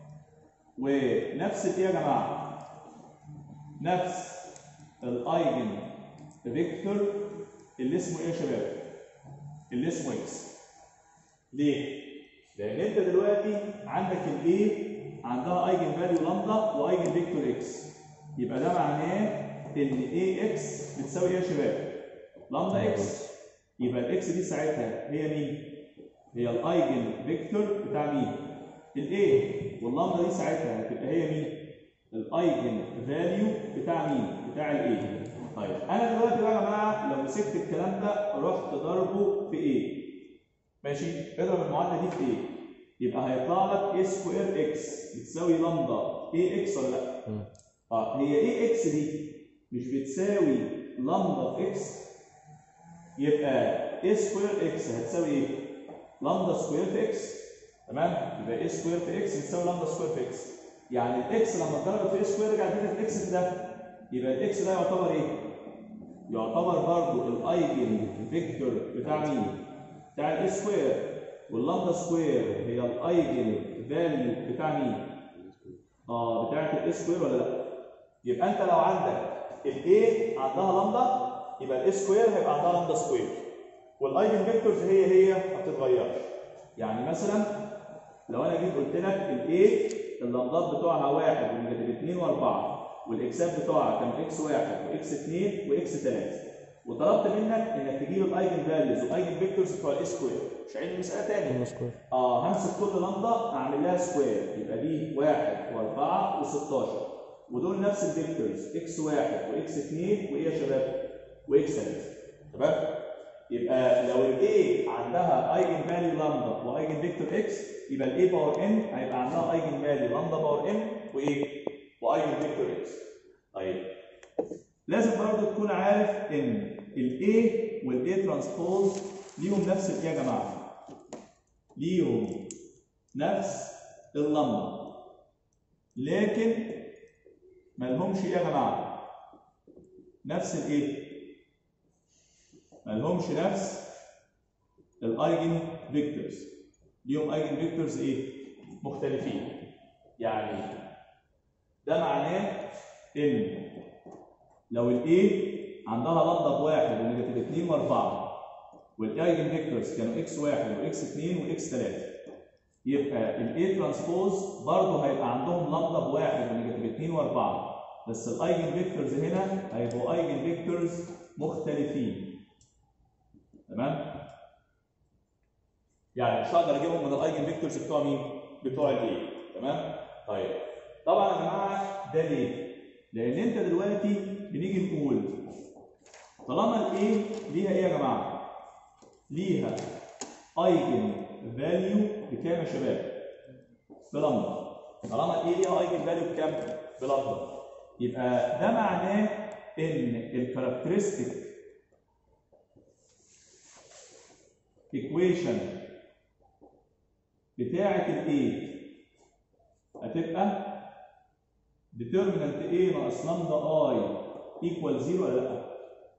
ونفس الايه يا جماعه نفس الايجن فيكتور اللي اسمه ايه يا شباب اللي اسمه اكس ليه لان انت دلوقتي عندك الايه عندها ايجن فاليو لامدا وايجن فيكتور اكس يبقى ده معناه ان اي اكس بتساوي ايه يا شباب لامدا اكس يبقى الاكس دي ساعتها هي مين هي الايجن فيكتور بتاع مين الايه واللامدا دي ساعتها هتبقى هي مين؟ الايجن فاليو بتاع مين؟ بتاع الايه. طيب انا دلوقتي بقى يا جماعه لو مسكت الكلام ده رحت ضربه في ايه؟ ماشي؟ اضرب المعادله دي في ايه؟ يبقى هيطلع لك اي سكوير اكس بتساوي لامدا اي اكس ولا لا؟ اه هي اي اكس دي مش بتساوي لامدا في اكس يبقى اي سكوير اكس هتساوي ايه؟ لامدا سكوير في اكس تمام يبقى اي سكوير في اكس بتساوي لامدا سكوير في اكس يعني الاكس لما اتضربت في اي سكوير رجعت اديتك الاكس في ده يبقى الاكس ده يعتبر ايه؟ يعتبر برضه الايجن فيكتور بتاع مين؟ بتاع الاي سكوير واللامدا سكوير هي الايجن فاليو بتاع مين؟ اه بتاعت الاي سكوير ولا لا؟ يبقى انت لو عندك الاي عندها لامدا يبقى الاي سكوير هيبقى عندها لامدا سكوير والايجن فيكتورز هي هي ما بتتغيرش يعني مثلا لو انا جيت قلت لك الاي اللمضات بتوعها 1 ونيجاتيف 2 و4 والاكسات بتوعها كان اكس 1 واكس 2 واكس 3 وطلبت منك انك تجيب الايجن فاليوز والايجن فيكتورز بتوع الاي سكوير مش عيد المساله تاني سكوير اه همسك كل لمضه اعمل لها سكوير يبقى دي 1 و4 و16 ودول نفس الفيكتورز اكس 1 واكس 2 وايه يا شباب؟ واكس 3 تمام؟ يبقى لو الاي عندها ايجن فاليو لامدا وايجن فيكتور اكس يبقى الاي باور ان هيبقى عندها ايجن فاليو لامدا باور ان وايه؟ وايجن فيكتور اكس. طيب لازم برضه تكون عارف ان الاي والاي ترانسبوز ليهم نفس الايه يا جماعه؟ ليهم نفس اللمبه لكن ما لهمش ايه يا جماعه؟ نفس الايه؟ ما لهمش نفس الايجن فيكتورز ليهم ايجن فيكتورز ايه؟ مختلفين يعني ده معناه ان لو الاي عندها لمبه بواحد ونيجاتيف 2 و4 والايجن فيكتورز كانوا اكس 1 واكس 2 واكس 3 يبقى الاي ترانسبوز برضه هيبقى عندهم لمبه بواحد ونيجاتيف 2 و4 بس الايجن فيكتورز هنا هيبقوا ايجن فيكتورز مختلفين تمام يعني مش هقدر اجيبهم من الايجن فيكتورز بتوع مين بتوع الاي تمام طيب طبعا يا جماعه ده ليه لان انت دلوقتي بنيجي نقول طالما الاي ليها ايه يا جماعه ليها ايجن فاليو بكام يا شباب بلمبه طالما الاي ليها ايجن فاليو بكام بلمبه يبقى ده معناه ان الكاركترستيك equation بتاعة ال A هتبقى determinant A ناقص لامدا I equal 0 ولا لا؟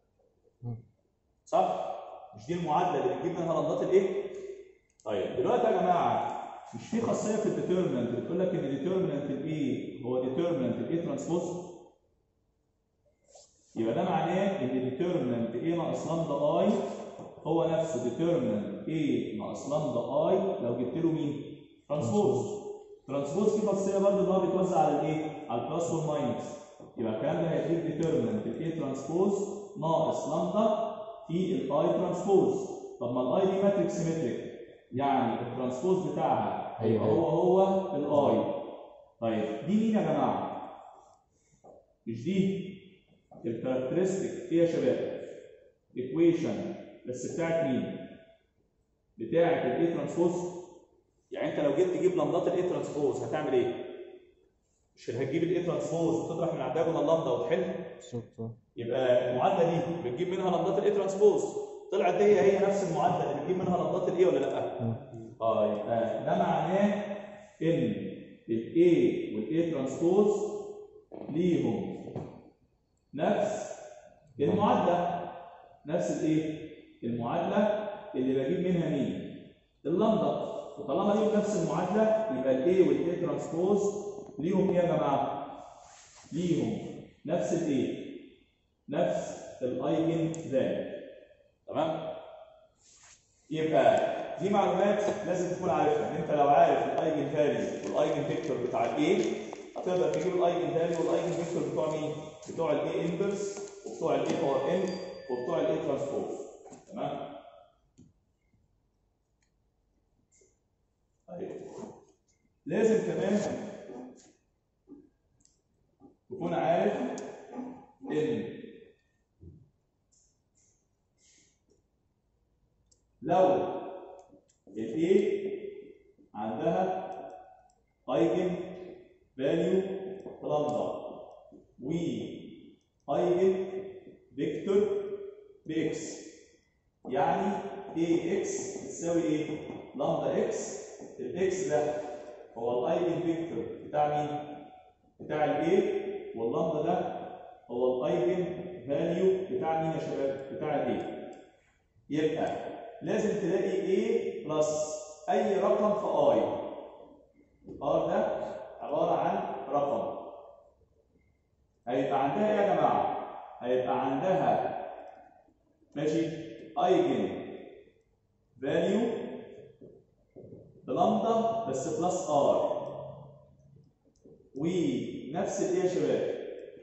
صح؟ مش دي المعادلة اللي بتجيب منها لمضات ال A؟ طيب دلوقتي يا جماعة مش في خاصية في الديترمنت بتقول لك ان determinant ال A هو determinant ال A ترانسبوز يبقى ده معناه ان determinant A ناقص لامدا I هو نفسه determinant A ناقص لامدا I لو جبت له مين؟ ترانسبوز ترانسبوز في خاصيه برضه ان هو بيتوزع على الايه؟ على البلس والماينس يبقى الكلام ده هيديك determinant ال A ترانسبوز ناقص لامدا في الاي ترانسبوز طب ما الاي دي ماتريكس سيمتريك يعني الترانسبوز بتاعها هيبقى أيوة. هو هو الاي طيب دي مين يا جماعه؟ مش دي الكاركترستيك ايه يا شباب؟ ايكويشن بس بتاعت مين؟ بتاعت الاي ترانسبوز يعني انت لو جيت تجيب لمضات الاي ترانسبوز هتعمل ايه؟ مش هتجيب الاي ترانسبوز وتطرح من على الدايجونال لمضه وتحل بالظبط يبقى المعادله دي بتجيب منها لمضات الاي ترانسبوز طلعت دي هي هي نفس المعادله اللي بتجيب منها لمضات الاي ولا لا؟ اه يبقى ده معناه ان الاي والاي ترانسبوز ليهم نفس المعادله نفس الايه؟ المعادله اللي بجيب منها مين؟ اللمضه وطالما ليهم نفس المعادله يبقى الاي والاي ترانسبوز ليهم ايه يا جماعه؟ ليهم نفس الايه؟ نفس الايجن فاليو تمام؟ يبقى دي معلومات لازم تكون عارفها ان انت لو عارف الايجن فاليو والايجن فيكتور بتاع الاي هتقدر تجيب الايجن فاليو والايجن فيكتور بتوع مين؟ بتوع الاي انفرس وبتوع الاي باور ان وبتوع الاي ترانسبوز تمام؟ طيب لازم كمان تكون عارف ان لو الاي عندها ايجن فاليو لامدا و ايجن فيكتور باكس يعني اي اكس تساوي ايه؟ لامدا اكس الاكس ده هو الايجن فيكتور بتاع مين؟ بتاع الاي واللامدا ده هو الايجن فاليو بتاع مين يا شباب؟ بتاع الاي يبقى لازم تلاقي A بلس اي رقم في I R ده عباره عن رقم هيبقى عندها ايه يا جماعه هيبقى عندها ماشي ايجن فاليو بلامدا بس بلس ار ونفس الايه يا شباب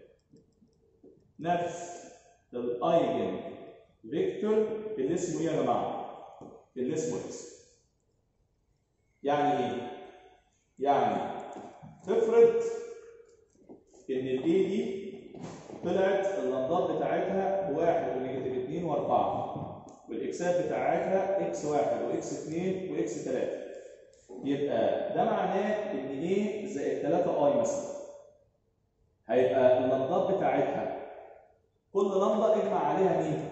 نفس الايجن فيكتور اللي اسمه ايه يا جماعه اللي اسمه اكس يعني ايه يعني تفرض ان الاي دي طلعت اللمضات بتاعتها بواحد ونيجاتيف 2 و4 والاكسات بتاعتها اكس 1 واكس 2 واكس 3 يبقى ده معناه ان ايه زائد 3 اي مثلا هيبقى اللمضات بتاعتها كل لمضه اجمع عليها مين؟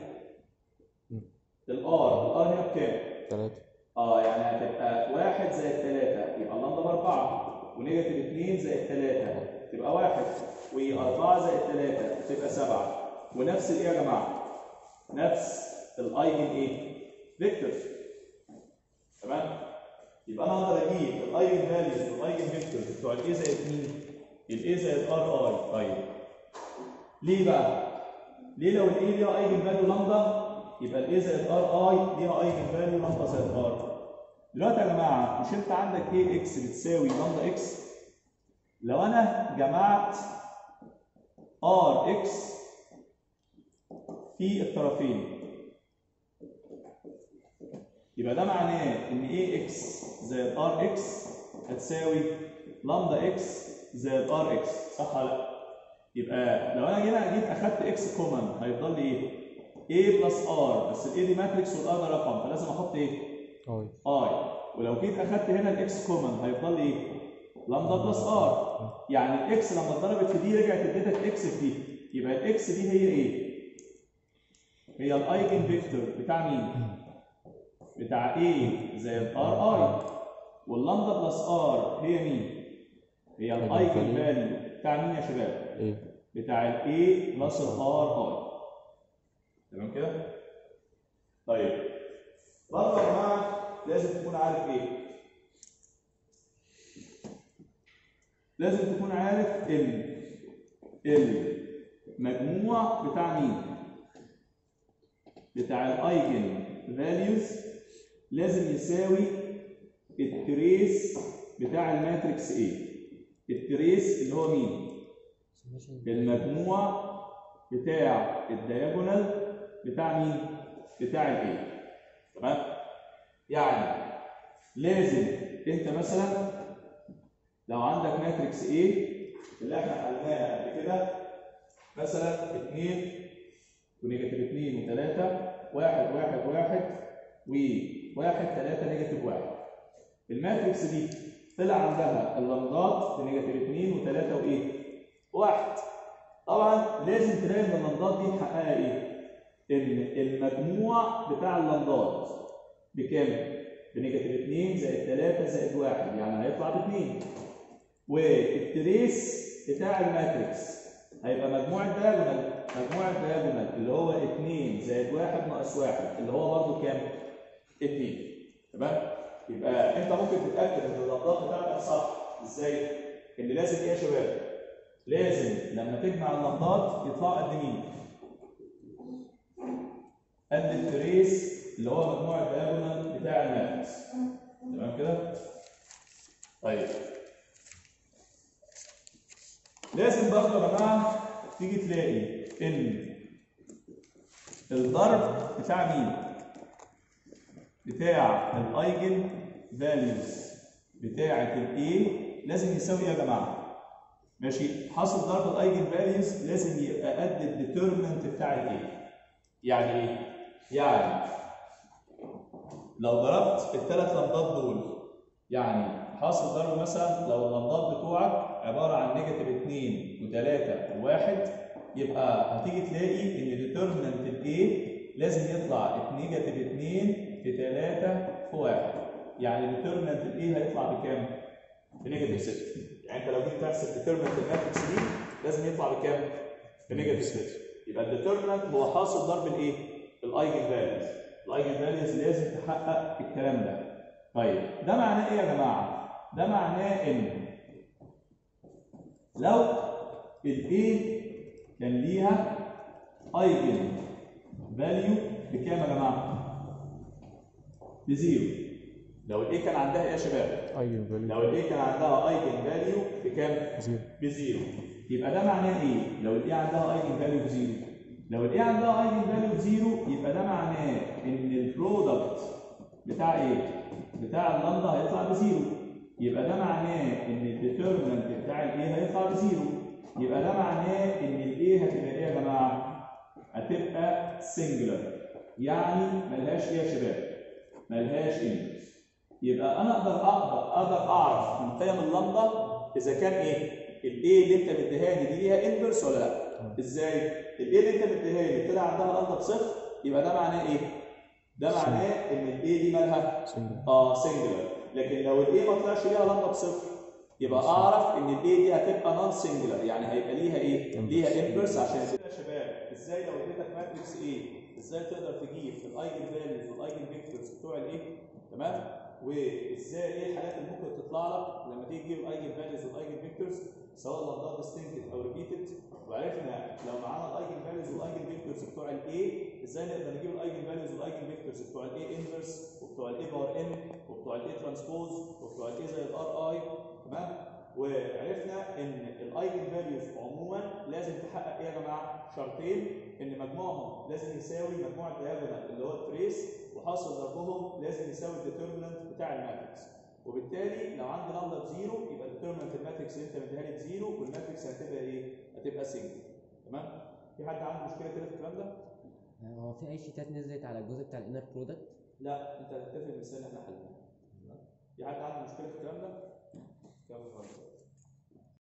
الار الار هنا بكام؟ ثلاثة اه يعني هتبقى واحد زائد ثلاثة يبقى اللمضة بأربعة ونيجاتيف اتنين زائد ثلاثة تبقى واحد وأربعة زائد ثلاثة تبقى سبعة ونفس الإيه يا جماعة؟ نفس الأيجن إيه؟ فيكتور تمام؟ يبقى أنا أقدر أجيب الأيجن فاليوز والأيجن فيكتور بتوع الإيه زائد مين؟ الإيه زائد آر آي طيب ليه بقى؟ ليه لو الإيه ليها أيجن فاليو لمبدا يبقى الاي زائد ار اي ليها ايجن فاليو لمبدا زائد ار دلوقتي يا جماعه مش انت عندك ايه اكس بتساوي لمبدا اكس لو انا جمعت ار اكس في الطرفين يبقى ده معناه ان ايه اكس زائد ار اكس هتساوي لمبدا اكس زائد ار اكس صح ولا لا؟ يبقى لو انا جينا جيت اخدت اكس كومن هيفضل لي ايه؟ A بلس R بس ال A دي ماتريكس وال R ده رقم فلازم احط ايه؟ اي I ولو جيت اخدت هنا الاكس كومن هيفضل لي ايه؟ لامدا بلس R يعني الاكس لما اتضربت في دي رجعت اديتك اكس في دي يبقى الاكس دي هي ايه؟ هي الايجن فيكتور بتاع مين؟ بتاع A زائد R I واللامدا بلس R هي مين؟ هي الايجن فاليو بتاع مين يا شباب؟ ايه بتاع ال A بلس ال R I تمام كده؟ طيب برضه يا جماعه لازم تكون عارف ايه؟ لازم تكون عارف ان المجموع بتاع مين؟ بتاع الايجن فاليوز لازم يساوي التريس بتاع الماتريكس ايه؟ التريس اللي هو مين؟ المجموع بتاع الدياجونال بتاع مين؟ بتاع الايه؟ تمام؟ يعني لازم انت مثلا لو عندك ماتريكس A اللي احنا حلناها قبل كده مثلا 2 ونيجاتيف 2 و3 1 1 1 و1 3 نيجاتيف 1 الماتريكس دي طلع عندها اللمضات بنيجاتيف 2 و3 وايه؟ 1 طبعا لازم تلاقي ان اللمضات دي محققه ايه؟ ان المجموع بتاع اللمضات بكام؟ بنيجاتيف 2 زائد 3 زائد 1 يعني هيطلع ب 2 والتريس بتاع الماتريكس هيبقى مجموع الدياجونال مجموع الدياجونال اللي هو 2 زائد 1 ناقص 1 اللي هو برضه كام؟ 2 تمام؟ يبقى انت ممكن تتاكد ان اللمضات بتاعتك صح ازاي؟ ان لازم ايه يا شباب؟ لازم لما تجمع اللمضات يطلعوا قد مين؟ قد التريس اللي هو مجموع الدياجونال بتاع الماتريكس تمام كده؟ طيب لازم برضه يا جماعه تيجي تلاقي ان الضرب بتاع مين؟ بتاع الايجن فاليوز بتاعه الاي لازم يساوي ايه يا جماعه؟ ماشي حاصل ضرب الايجن فاليوز لازم يبقى قد الديترمنت بتاع الايه؟ يعني ايه؟ يعني لو ضربت الثلاث لمضات دول يعني حاصل ضرب مثلا لو اللمضات بتوعك عباره عن نيجاتيف 2 و3 و1 يبقى هتيجي تلاقي ان ديترمنت الايه لازم يطلع نيجاتيف 2 في 3 في 1 يعني ديترمنت الايه هيطلع بكام؟ بنيجاتيف 6 يعني انت لو جيت تحسب ديترمنت الماتريكس دي لازم يطلع بكام؟ بنيجاتيف 6 يبقى الديترمنت هو حاصل ضرب الايه؟ الايجن فاليوز الايجن فاليوز لازم تحقق الكلام ده طيب ده معناه ايه يا جماعه ده معناه ان لو الايه كان ليها ايجن فاليو بكام يا جماعه بزيرو لو الايه كان عندها ايه يا شباب ايوه فاليو لو الايه كان عندها ايجن فاليو بكام زيرو بزيرو يبقى ده معناه ايه لو الايه عندها ايجن فاليو بزيرو لو الايه عندها ايجن فاليو بزيرو يبقى ده معناه ان البرودكت بتاع ايه بتاع اللامدا هيطلع بزيرو يبقى ده معناه ان الديترمنت بتاع الايه هيطلع بزيرو يبقى ده معناه ان الايه هتبقى ايه يا جماعه هتبقى سنجلر يعني ملهاش ايه يا شباب ملهاش انفرس يبقى انا اقدر اقدر اقدر اعرف من قيم اللامدا اذا كان ايه الايه اللي انت مديها لي دي ليها انفرس ولا لا ازاي الايه اللي انت مديها لي طلع عندها لامدا بصفر يبقى ده معناه ايه ده معناه ان الايه دي مالها سنجل اه سنجلر لكن لو الايه ما طلعش ليها لامدا بصفر يبقى اعرف ان الايه دي هتبقى نون سنجلر يعني هيبقى ليها ايه ليها انفرس عشان كده يا شباب ازاي لو اديتك ماتريكس ايه ازاي تقدر تجيب الايجن فاليوز والايجن فيكتورز بتوع الايه تمام وازاي ايه الحاجات اللي ممكن تطلع لك لما تيجي تجيب الايجن فاليوز والايجن فيكتورز سواء لامدا ديستنكت او ريبيتد وعرفنا لو معانا الايجن فاليوز والايجن فيكتورز بتوع الاي ازاي نقدر نجيب الايجن فاليوز والايجن فيكتورز بتوع الاي انفرس وبتوع الاي باور ان وبتوع الاي ترانسبوز وبتوع الاي زي الار اي تمام وعرفنا ان الايجن فاليوز عموما لازم تحقق ايه يا جماعه شرطين ان مجموعهم لازم يساوي مجموع الدياجونال اللي هو التريس وحاصل ضربهم لازم يساوي الديترمنت بتاع الماتريكس وبالتالي لو عندي لامدا بزيرو يبقى الديترمنت الماتريكس اللي انت مديها لي بزيرو والماتريكس هتبقى ايه؟ هتبقى سنجل تمام؟ في حد عنده مشكله كده في الكلام ده؟ هو في اي شيتات نزلت على الجزء بتاع الانر برودكت لا انت هتتفق المثال اللي احنا حلناه في حد عنده مشكله في الكلام ده؟ كمل اتفضل.